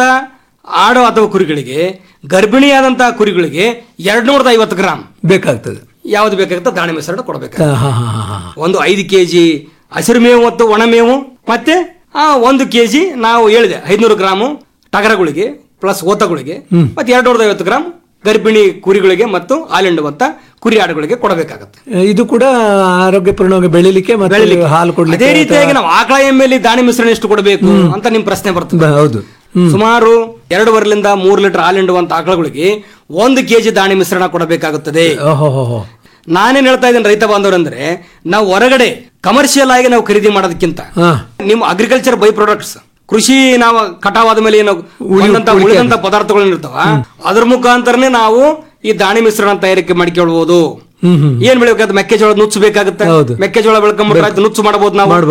ಆಡು ಅಥವಾ ಕುರಿಗಳಿಗೆ ಗರ್ಭಿಣಿಯಾದಂತಹ ಕುರಿಗಳಿಗೆ ಎರಡ್ನೂರದ ಐವತ್ತು ಗ್ರಾಮ್ ಬೇಕಾಗ್ತದೆ ಯಾವ್ದು ಬೇಕಾಗುತ್ತೆ ದಾಣಿ ಮಿಶ್ರಣ ಕೊಡಬೇಕು ಹಾ ಹಾ ಹಾ ಹಾ ಹಾ ಒಂದು ಐದು ಕೆಜಿ ಹಸಿರು ಮೇವು ಮತ್ತು ಒಣ ಮೇವು ಮತ್ತೆ ಆ ಒಂದು ಕೆಜಿ ನಾವು ಹೇಳಿದೆ ಐದ್ನೂರು ಗ್ರಾಮು ಟಗರಗಳಿಗೆ ಪ್ಲಸ್ ಓತಗಳಿಗೆ ಮತ್ತೆ ಎರಡ್ನೂರದ ಐವತ್ತು ಗ್ರಾಮ್ ಗರ್ಭಿಣಿ ಕುರಿಗಳಿಗೆ ಮತ್ತು ಹಾಲಿಂಡುವಂತ ಕುರಿ ಆಡುಗಳಿಗೆ ಕೊಡಬೇಕಾಗುತ್ತೆ ಇದು ಕೂಡ ಆರೋಗ್ಯಪೂರ್ಣವಾಗಿ ಬೆಳಿಲಿಕ್ಕೆ ಮತ್ತೆ ಬೆಳಿಲಿಕ್ಕೆ. ಹಾಲು ಕೊಡ್ಲಿಕ್ಕೆ ಅದೇ ರೀತಿಯಾಗಿ ಅಥವಾ- ನಾವು ಆಕಳ ಎಮ್ಮೆಲಿ ದಾಣಿ ಮಿಶ್ರಣ ಎಷ್ಟು ಕೊಡಬೇಕು ಅಂತ ನಿಮ್ ಪ್ರಶ್ನೆ ಬರ್ತದೆ ಬ- ಹೌದು ಸುಮಾರು ಎರಡೂವರೆಲಿಂದ ಮೂರು ಲೀಟರ್ ಹಾಲಿಂಡುವಂತ ಆಕಳಗಳಿಗೆ ಒಂದು ಕೆಜಿ ದಾಣಿ ಮಿಶ್ರಣ ಕೊಡಬೇಕಾಗುತ್ತದೆ ಓಹೋ ಹೋ ಹೋ ನಾನೇನ್ ಹೇಳ್ತಾ ಇದ್ದೇನೆ ರೈತ ಬಾಂಧವರಂದ್ರೆ ನಾವು ಹೊರಗಡೆ ಕಮರ್ಷಿಯಲ್ ಆಗಿ ನಾವು ಖರೀದಿ ಮಾಡೋದಕ್ಕಿಂತ ಹಾ ನಿಮ್ಮ ಅಗ್ರಿಕಲ್ಚರ್ ಬೈ ಪ್ರಾಡಕ್ಟ್ಸ್ ಕೃಷಿ ನಾವು ಕಟಾವಾದ ಮೇಲೆ ಏನು ಬಂದಂತ ಉಳಿಕೆ ಉಳಿದಂತ ಪದಾರ್ಥಗಳು ಇರ್ತಾವ ಅದ್ರ ಮುಖಾಂತರನೇ ನಾವು ಈ ದಾಣಿ ಮಿಶ್ರಣ ತಯಾರಿಕೆ ಮಾಡಿಕೊಳ್ಬಹುದು ಹ್ಮ್ ಹ್ಮ್ ಏನ್ ಬೆಳಿಬೇಕಾದ್ರೆ ಮೆಕ್ಕೆಜೋಳ ನುಚ್ಚು ಬೇಕಾಗುತ್ತೆ ಹೌದು. ಮೆಕ್ಕೆಜೋಳ ಬೆಳ್ಕೊಂಡ್ಬಿಟ್ರೆ ಆಯ್ತು ನುಚ್ಚು ಮಾಡಬಹುದು ನಾವು ಮಾಡ್ಬೋದು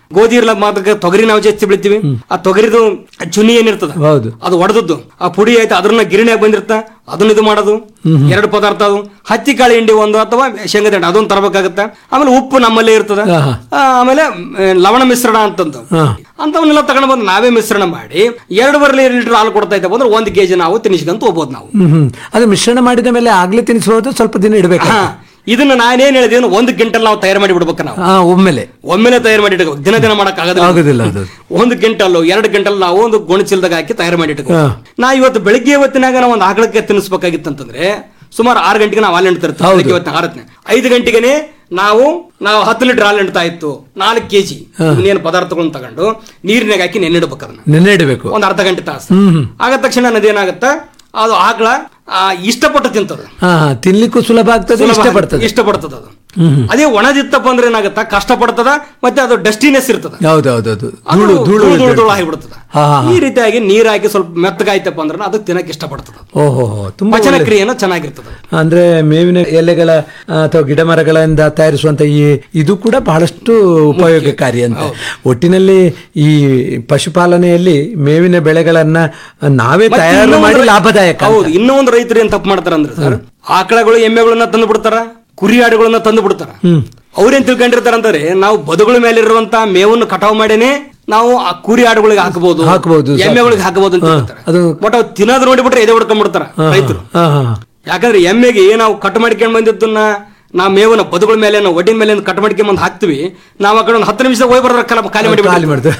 ಗೋಧಿ ಇರ್ಲ ಮಾತ್ರ ತೊಗರಿ ನಾವು ಜಾಸ್ತಿ ಬೆಳಿತೀವಿ ಆ ತೊಗರಿದು ಚುನಿ ಏನಿರ್ತದ ಹೌದು ಅದು ಒಡೆದದ್ದು ಆ ಪುಡಿ ಆಯ್ತು ಅದ್ರನ್ನ ಗಿರಣಿಯಾಗ ಬಂದಿರ್ತ ಅದನ್ನ ಇದು ಮಾಡೋದು ಎರಡು ಪದಾರ್ಥ ಅದು ಹತ್ತಿ ಕಾಳು ಹಿಂಡಿ ಒಂದು ಅಥವಾ ಶೇಂಗದ ಹಿಂಡಿ ಅದೊಂದು ತರಬೇಕಾಗತ್ತ ಆಮೇಲೆ ಉಪ್ಪು ನಮ್ಮಲ್ಲೇ ಇರ್ತದ ಆಹಾ. ಆ, ಆಮೇಲೆ ಆ, ಲವಣ ಮಿಶ್ರಣ ಅಂತಂದು ಹಾ. ಅಂತವನ್ನೆಲ್ಲ ತಗೊಂಡು ಬಂದು ನಾವೇ ಮಿಶ್ರಣ ಮಾಡಿ ಎರಡೂವರೆ ಲೀಟರ್ ಹಾಲು ಕೊಡ್ತಾ ಇದ್ದಪ್ಪ ಅಂದ್ರೆ ಒಂದು ಕೆಜಿ ನಾವು ತಿನ್ನಿಸ್ಕೊಂತ ಹೋಗ್ಬೋದು ನಾವು ಹ್ಮ್ ಹ್ಮ್ ಅದು ಮಿಶ್ರಣ ಮಾಡಿದ ಮೇಲೆ ಆಗ್ಲೇ ತಿನ್ನಿಸಬಹುದು ಸ್ವಲ್ಪ ದಿನ ಇಡಬೇಕು ಹಾ ಇದನ್ನ ನಾನೇನ್ ಹೇಳಿದೆ ಅಂದ್ರೆ ಒಂದು ಕ್ವಿಂಟಲ್ ನಾವು ತಯಾರು ಮಾಡಿ ಬಿಡ್ಬೇಕು ನಾವು ಹಾ ಒಮ್ಮೆಲೆ ಒಮ್ಮೆಲೆ ತಯಾರು ಮಾಡಿ ಇಟ್ಕೋ ದಿನ ದಿನ ಮಾಡಕ್ ಆಗೋದಿಲ್ಲ ಅದು. ಒಂದು ಕ್ವಿಂಟಲ್ ಎರಡು ಕ್ವಿಂಟಲ್ ನಾವು ಒಂದು ಗೋಣಿಚೀಲದಾಗ ಹಾಕಿ ತಯಾರು ಮಾಡಿ ಇಟ್ಕೋ ಹಾ. ನಾ ಇವತ್ತು ಬೆಳಿಗ್ಗೆ ಹೊತ್ತಿನಾಗ ನಾವು ಒಂದು ಆಕಳಕ್ಕೆ ತಿನ್ನಿಸ್ಬೇಕಾಗಿತ್ತಂತಂದ್ರೆ ಸುಮಾರು ಆರು ಗಂಟೆಗೆ ನಾವು ಹಾಲು ಹಿಂಡ್ತಿರ್ತೀವಿ ಹೌದು. ಬೆಳಿಗ್ಗೆ ಹೊತ್ತಿನ ಆರತ್ನೆ ಐದು ಗಂಟೆಗೆ ನಾವು ನಾವು ಹತ್ತು ಲೀಟರ್ ಹಾಲು ಹಿಂಡ್ತಾ ಇತ್ತು ನಾಲ್ಕು ಕೆಜಿ ಇನ್ನೇನು ಪದಾರ್ಥಗಳನ್ನ ತಗೊಂಡು ನೀರಿನಾಗ ಹಾಕಿ ನೆನ್ನಿಡ್ಬೇಕು ಅದನ್ನ ನೆನೆ ಇಡಬೇಕು ಒಂದ್ ಅರ್ಧ ಗಂಟೆ ತಾಸು ಹ್ಮ್ ಹ್ಮ್. ಆಗ ತಕ್ಷಣ ಅದೇನಾಗತ್ತ ಅದು ಆಕಳ ಆ, ಇಷ್ಟಪಟ್ಟು ತಿಂತದ ಹಾ ಹಾ, ತಿನ್ಲಿಕ್ಕೂ ಸುಲಭ ಆಗ್ತದೆ ಸುಲಭ ಇಷ್ಟಪಡ್ತದೆ ಇಷ್ಟಪಡ್ತದ ಅದು ಹ್ಮ್ ಹ್ಮ್. ಅದೇ ಒಣದಿತ್ತಪ್ಪ ಅಂದ್ರೆ ಏನಾಗತ್ತ ಕಷ್ಟ ಪಡ್ತದ ಮತ್ತೆ ಅದು ಡಸ್ಟಿನೆಸ್ ಇರ್ತದ ಹೌದೌದೌದು ಅದು ಧೂಳು ಧೂಳು ಧೂಳು ಧೂಳು ಇರ್ತದೆ. ಧೂಳು ಆಗಿಬಿಡ್ತದ ಹಾ ಹಾ, ಹಾ. ಈ ರೀತಿಯಾಗಿ ನೀರ್ ಹಾಕಿ ಸ್ವಲ್ಪ ಮೆತ್ತಗಾಯ್ತಪ್ಪ ಅಂದ್ರೆ ಅದು ತಿನ್ನಕ್ ಇಷ್ಟಪಡ್ತದ ಓಹೋ ಹೋ, ತುಂಬಾ ಪಚನ ಒಳ್ಳೆ- ಕ್ರಿಯೆನ ಚೆನ್ನಾಗಿರ್ತದ ಅಂದ್ರೆ ಮೇವಿನ ಎಲೆಗಳ ಆ, ಅಥವಾ ಗಿಡ ಮರಗಳಿಂದ ತಯಾರಿಸುವಂತ ಈ ಇದು ಕೂಡ ಬಹಳಷ್ಟು ಉಪಯೋಗಕಾರಿ ಅಂತ ಒಟ್ಟಿನಲ್ಲಿ ಈ ಪಶುಪಾಲನೆಯಲ್ಲಿ ಮೇವಿನ ಬೆಳೆಗಳನ್ನ ನಾವೇ ಮತ್ತೆ ತಯಾರು ಇನ್ನೂ ಮಾಡಿ ಒಂದು ರೈ- ಲಾಭದಾಯಕ ಅಂತ. ಹೌದು ಇನ್ನೂ ಒಂದು ರೈತರು ಏನ್ ತಪ್ಪು ಮಾಡ್ತಾರ ಅಂದ್ರೆ ಸರ್ ಆಕಳಗಳು ಎಮ್ಮೆಗಳನ್ನ ತಂದು ಬಿಡ್ತಾರ ಕುರಿ ಆಡುಗಳನ್ನ ತಂದು ಬಿಡ್ತಾರ ಹ್ಮ್ ಅವ್ರೇನ್ ತಿಳ್ಕೊಂಡಿರ್ತಾರ ಅಂದ್ರೆ ನಾವು ಬದುಗಳ ಮೇಲೆ ಇರುವಂತ ಮೇವನ್ನು ಕಟಾವು ಮಾಡೇನೆ ನಾವು ಆ ಕುರಿ ಆಡುಗಳಿಗೆ ಹಾಕಬಹುದು ಹಾಕ್ಬೋದು, ಸಾಕು. ಎಮ್ಮೆಗಳಿಗೆ ಹಾಕಬಹುದು ಅಂತ ಹಾ, ಹೇಳ್ತಾರೆ ಅದು ಬಟ್ ಅವ್ರು ತಿನ್ನೋದು ನೋಡಿಬಿಟ್ರೆ ಎದೆ ಹೊಡ್ಕೊಂಡ್ಬಿಡ್ತಾರ ಹಾ, ಹಾ, ರೈತರು ಹಾ, ಹಾ. ಯಾಕಂದ್ರೆ ಎಮ್ಮೆಗೆ ನಾವು ಕಟ್ ಮಾಡ್ಕೊಂಡ್ ಬಂದಿದ್ದನ್ನ ನಾವು ಮೇವನ್ನ ಬದುಗಳ ಮೇಲೆ ನಾವು ಒಡ್ಡಿನ ಮೇಲೆ ಕಟ್ ಮಾಡ್ಕೊಂಡ್ ಬಂದು ಹಾಕ್ತಿವಿ ನಾವು ಆ ಕಡೆ ಒಂದು ಹತ್ತು ನಿಮಿಷ ಹೋಗಿ ಬರೋದ್ರ ಕಾಲ ಖಾಲಿ ಮಾಡಿ ಖಾಲಿ ಮಾಡ್ದು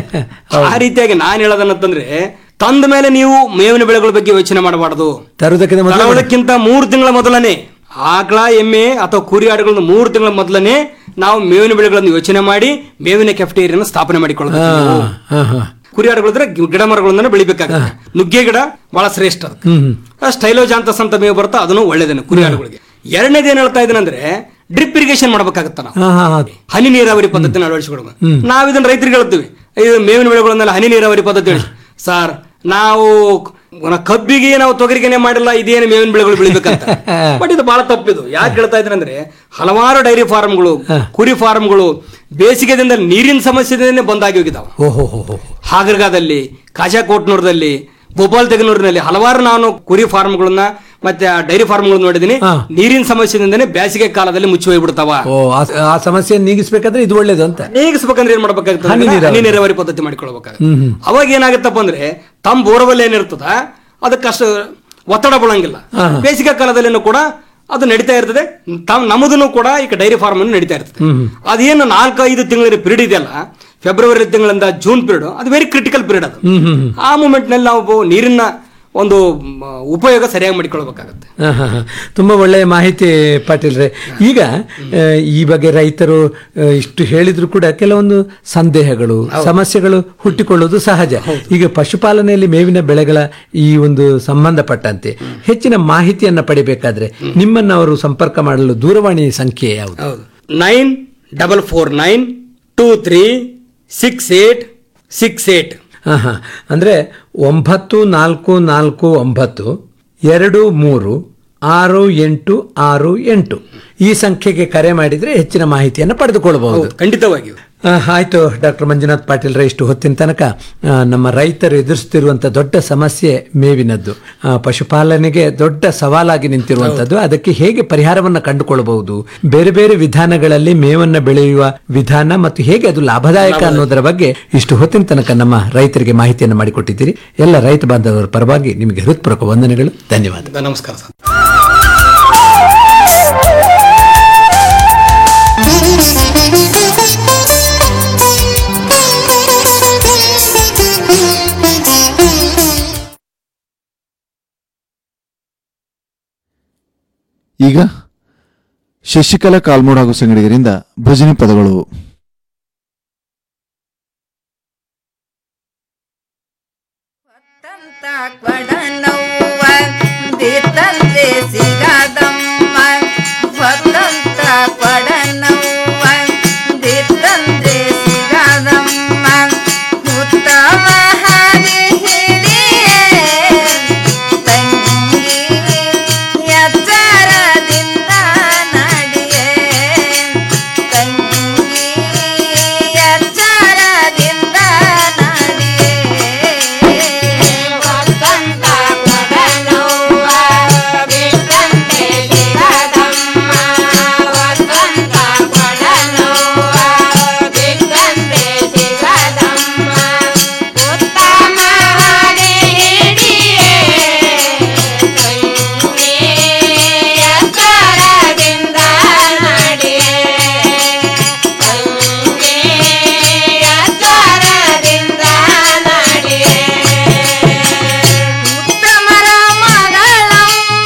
ಆ ರೀತಿಯಾಗಿ ನಾನು ಹೇಳೋದನ್ನಂತಂದ್ರೆ ತಂದ ಮೇಲೆ ನೀವು ಮೇವಿನ ಬೆಳೆಗಳ ಬಗ್ಗೆ ಯೋಚನೆ ಮಾಡಬಾರದು ತರುವುದಕ್ಕಿಂತ ಮೊದಲು ತಗೊಳ್ಳೋದಕ್ಕಿಂತ ಮೂರು ತಿಂಗಳ ಮೊದಲನೇ ಆಕಳ ಎಮ್ಮೆ ಅಥವಾ ಕುರಿ ಆಡುಗಳನ್ನ ಮೂರು ತಿಂಗಳ ಮೊದಲನೇ ನಾವು ಮೇವಿನ ಬೆಳೆಗಳನ್ನು ಯೋಚನೆ ಮಾಡಿ ಮೇವಿನ ಕೆಫ್ಟೇರಿಯನ್ನ ಸ್ಥಾಪನೆ ಮಾಡಿಕೊಳ್ಳೋದು ಹಾ, ಹಾ, ಹಾ. ಕುರಿ ಆಡುಗಳಿದ್ರೆ ಗಿ- ಗಿಡ ಮರಗಳನ್ನ ಬೆಳಿಬೇಕಾಗುತ್ತೆ ನುಗ್ಗೆ ಗಿಡ ಬಹಳ ಶ್ರೇಷ್ಠ ಅದು. ಹ್ಮ್ ಹ್ಮ್. ಆ ಸ್ಟೈಲೋಜಾಂತಸ್ ಅಂತ ಮೇವು ಬರುತ್ತಾ ಅದನ್ನು ಒಳ್ಳೇದೇನೆ ಕುರಿ ಆಡುಗಳಿಗೆ ಎರಡನೇದು ಏನ್ ಹೇಳ್ತಾ ಇದ್ದೇನೆ ಡ್ರಿಪ್ ಇರಿಗೇಷನ್ ಮಾಡ್ಬೇಕಾಗತ್ತ ನಾವು ಹಾ, ಹಾ, ಹಾ. ಹನಿ ನೀರಾವರಿ ಪದ್ಧತಿನ ಅಳವಡಿಸಿಕೊಡ್ಬೇಕು ನಾವು ಇದನ್ನ ರೈತರಿಗೆ ಹೇಳ್ತೀವಿ ಇದು ಮೇವಿನ ಬೆಳೆಗಳನ್ನೆಲ್ಲ ಹನಿ ನೀರಾವರಿ ಪದ್ಧತಿ ಹೇಳಿ ಸರ್ ನಾವು ಕ- ಕಬ್ಬಿಗೆ ನಾವು ತೊಗರಿಗೆನೆ ಮಾಡಿಲ್ಲ ಇದೇನು ಮೇವಿನ ಬೆಳೆಗಳು ಬೆಳಿಬೇಕಂತ ಬಟ್ ಇದು ಬಹಳ ತಪ್ಪಿದು ಯಾಕೆ ಹೇಳ್ತಾ ಇದ್ರೆ ಅಂದ್ರೆ ಹಲವಾರು ಡೈರಿ ಫಾರ್ಮ್ಗಳು ಕುರಿ ಫಾರ್ಮ್ಗಳು ಬೇಸಿಗೆದಿಂದ ನೀರಿನ ಸಮಸ್ಯೆದಿಂದ ಬಂದಾಗಿ ಹೋಗಿದಾವೆ ಓಹೋ ಹೋ ಹೋ ಹಾಗರ್ಗಾದಲ್ಲಿ ಕಾಜಾಕೋಟ್ನೂರದಲ್ಲಿ ಭೋಪಾಲ್ ತೆಗನೂರಿನಲ್ಲಿ ಹಲವಾರು ನಾನು ಕುರಿ ಫಾರ್ಮ್ಗಳನ್ನ ಮತ್ತೆ ಆ ಡೈರಿ ಫಾರ್ಮ್ಗಳನ್ನ ನೋಡಿದೀನಿ ಹಾ. ನೀರಿನ ಸಮಸ್ಯೆದಿಂದನೇ ಬೇಸಿಗೆ ಕಾಲದಲ್ಲಿ ಮುಚ್ಚಿ ಹೋಗ್ಬಿಡ್ತಾವ ಓ ಆ- ಆ ಸಮಸ್ಯೆ ನೀಗಿಸ್ಬೇಕಾದ್ರೆ ಇದು ಒಳ್ಳೇದು ಅಂತ ನೀಗಿಸ್ಬೇಕಂದ್ರೆ ಏನ್ ಮಾಡ್ಬೇಕಾಗ್ತದೆ ಹನಿ ಅಂದ್ರೆ ನೀರಾವರಿ. ಹನಿ ನೀರಾವರಿ ಪದ್ಧತಿ ಮಾಡಿಕೊಳ್ಬೇಕಾಗುತ್ತೆ ಹ್ಮ್ ಹ್ಮ್. ಅವಾಗ ಏನಾಗುತ್ತಪ್ಪ ಅಂದ್ರೆ ತಮ್ಮ ಬೋರ್ವೆಲ್ ಏನಿರ್ತದ ಅದಕ್ಕೆ ಅಷ್ಟು ಒತ್ತಡ ಬೀಳಂಗಿಲ್ಲ ಹಾ. ಬೇಸಿಗೆ ಕಾಲದಲ್ಲಿನೂ ಕೂಡ ಅದು ನಡೀತಾ ಇರ್ತದೆ ತಾವ್ ನಮ್ಮದನ್ನು ಕೂಡ ಈಗ ಡೈರಿ ಫಾರ್ಮ್ ಅನ್ನು ನಡೀತಾ ಇರ್ತದೆ ಹ್ಮ್ ಹ್ಮ್. ಅದೇನು ನಾಲ್ಕು ಐದು ತಿಂಗಳ ಪೀರಿಯಡ್ ಇದೆಯಲ್ಲ ಫೆಬ್ರವರಿ ತಿಂಗಳಿಂದ ಜೂನ್ ಪೀರಿಯಡ್ ಅದು ವೆರಿ ಕ್ರಿಟಿಕಲ್ ಪೀರಿಯಡ್ ಅದು ಹ್ಮ್ ಹ್ಮ್ ಹ್ಮ್. ಆ ಮೂಮೆಂಟ್ ನಲ್ಲಿ ನಾವು ನೀರಿನ ಒಂದು ಮ, ಉಪಯೋಗ ಸರಿಯಾಗಿ ಮಾಡಿಕೊಳ್ಬೇಕಾಗತ್ತೆ ಹಾ, ಹಾ, ಹಾ. ತುಂಬಾ ಒಳ್ಳೆಯ ಮಾಹಿತಿ ಪಾಟೀಲ್ರೆ ಈಗ ಆ, ಈ ಬಗ್ಗೆ ರೈತರು ಆ, ಇಷ್ಟು ಹೇಳಿದ್ರು ಕೂಡ ಕೆಲವೊಂದು ಸಂದೇಹಗಳು ಸಮಸ್ಯೆಗಳು ಹುಟ್ಟಿಕೊಳ್ಳುವುದು ಸಹಜ ಈಗ ಪಶುಪಾಲನೆಯಲ್ಲಿ ಮೇವಿನ ಬೆಳೆಗಳ ಈ ಒಂದು ಸಂಬಂಧಪಟ್ಟಂತೆ ಹೆಚ್ಚಿನ ಮಾಹಿತಿಯನ್ನ ಪಡಿಬೇಕಾದ್ರೆ ನಿಮ್ಮನ್ನ ಅವರು ಸಂಪರ್ಕ ಮಾಡಲು ದೂರವಾಣಿ ಸಂಖ್ಯೆ ಯಾವುದು ಹೌದು nine double four nine two three six eight six eight ಹಾ, ಹಾ. ಅಂದ್ರೆ ಒಂಬತ್ತು ನಾಲ್ಕು ನಾಲ್ಕು ಒಂಬತ್ತು ಎರಡು ಮೂರು ಆರು ಎಂಟು ಆರು ಎಂಟು ಈ ಸಂಖ್ಯೆಗೆ ಕರೆ ಮಾಡಿದ್ರೆ ಹೆಚ್ಚಿನ ಮಾಹಿತಿಯನ್ನು ಪಡೆದುಕೊಳ್ಳಬಹುದು ಖಂಡಿತವಾಗಿಯೂ ಆ, ಆಯ್ತು ಡಾಕ್ಟರ್ ಮಂಜುನಾಥ್ ಪಾಟೀಲ್ ಇಷ್ಟು ಹೊತ್ತಿನ ತನಕ ಆ, ನಮ್ಮ ರೈತರು ಎದುರಿಸುತ್ತಿರುವಂತ ದೊಡ್ಡ ಸಮಸ್ಯೆ ಮೇವಿನದ್ದು ಆ, ಪಶುಪಾಲನೆಗೆ ದೊಡ್ಡ ಸವಾಲಾಗಿ ನಿಂತಿರುವಂತದ್ದು ಅದಕ್ಕೆ ಹೇಗೆ ಪರಿಹಾರವನ್ನ ಕಂಡುಕೊಳ್ಳಬಹುದು ಬೇರೆ ಬೇರೆ ವಿಧಾನಗಳಲ್ಲಿ ಮೇವನ್ನ ಬೆಳೆಯುವ ವಿಧಾನ ಮತ್ತು ಹೇಗೆ ಅದು ಲಾಭದಾಯಕ ಅನ್ನೋದರ ಬಗ್ಗೆ ಇಷ್ಟು ಹೊತ್ತಿನ ತನಕ ನಮ್ಮ ರೈತರಿಗೆ ಮಾಹಿತಿಯನ್ನು ಮಾಡಿಕೊಟ್ಟಿದ್ದೀರಿ ಎಲ್ಲ ರೈತ ಬಾಂಧವರ ಪರವಾಗಿ ನಿಮಗೆ ಹೃತ್ಪೂರ್ವಕ ವಂದನೆಗಳು ಧನ್ಯವಾದ ನಮಸ್ಕಾರ ಸರ್ ಈಗ ಶಶಿಕಲಾ ಕಾಲ್ಮೋಡ್ ಹಾಗೂ ಸಂಗಡಿಗರಿಂದ ಭಜನೆ ಪದಗಳು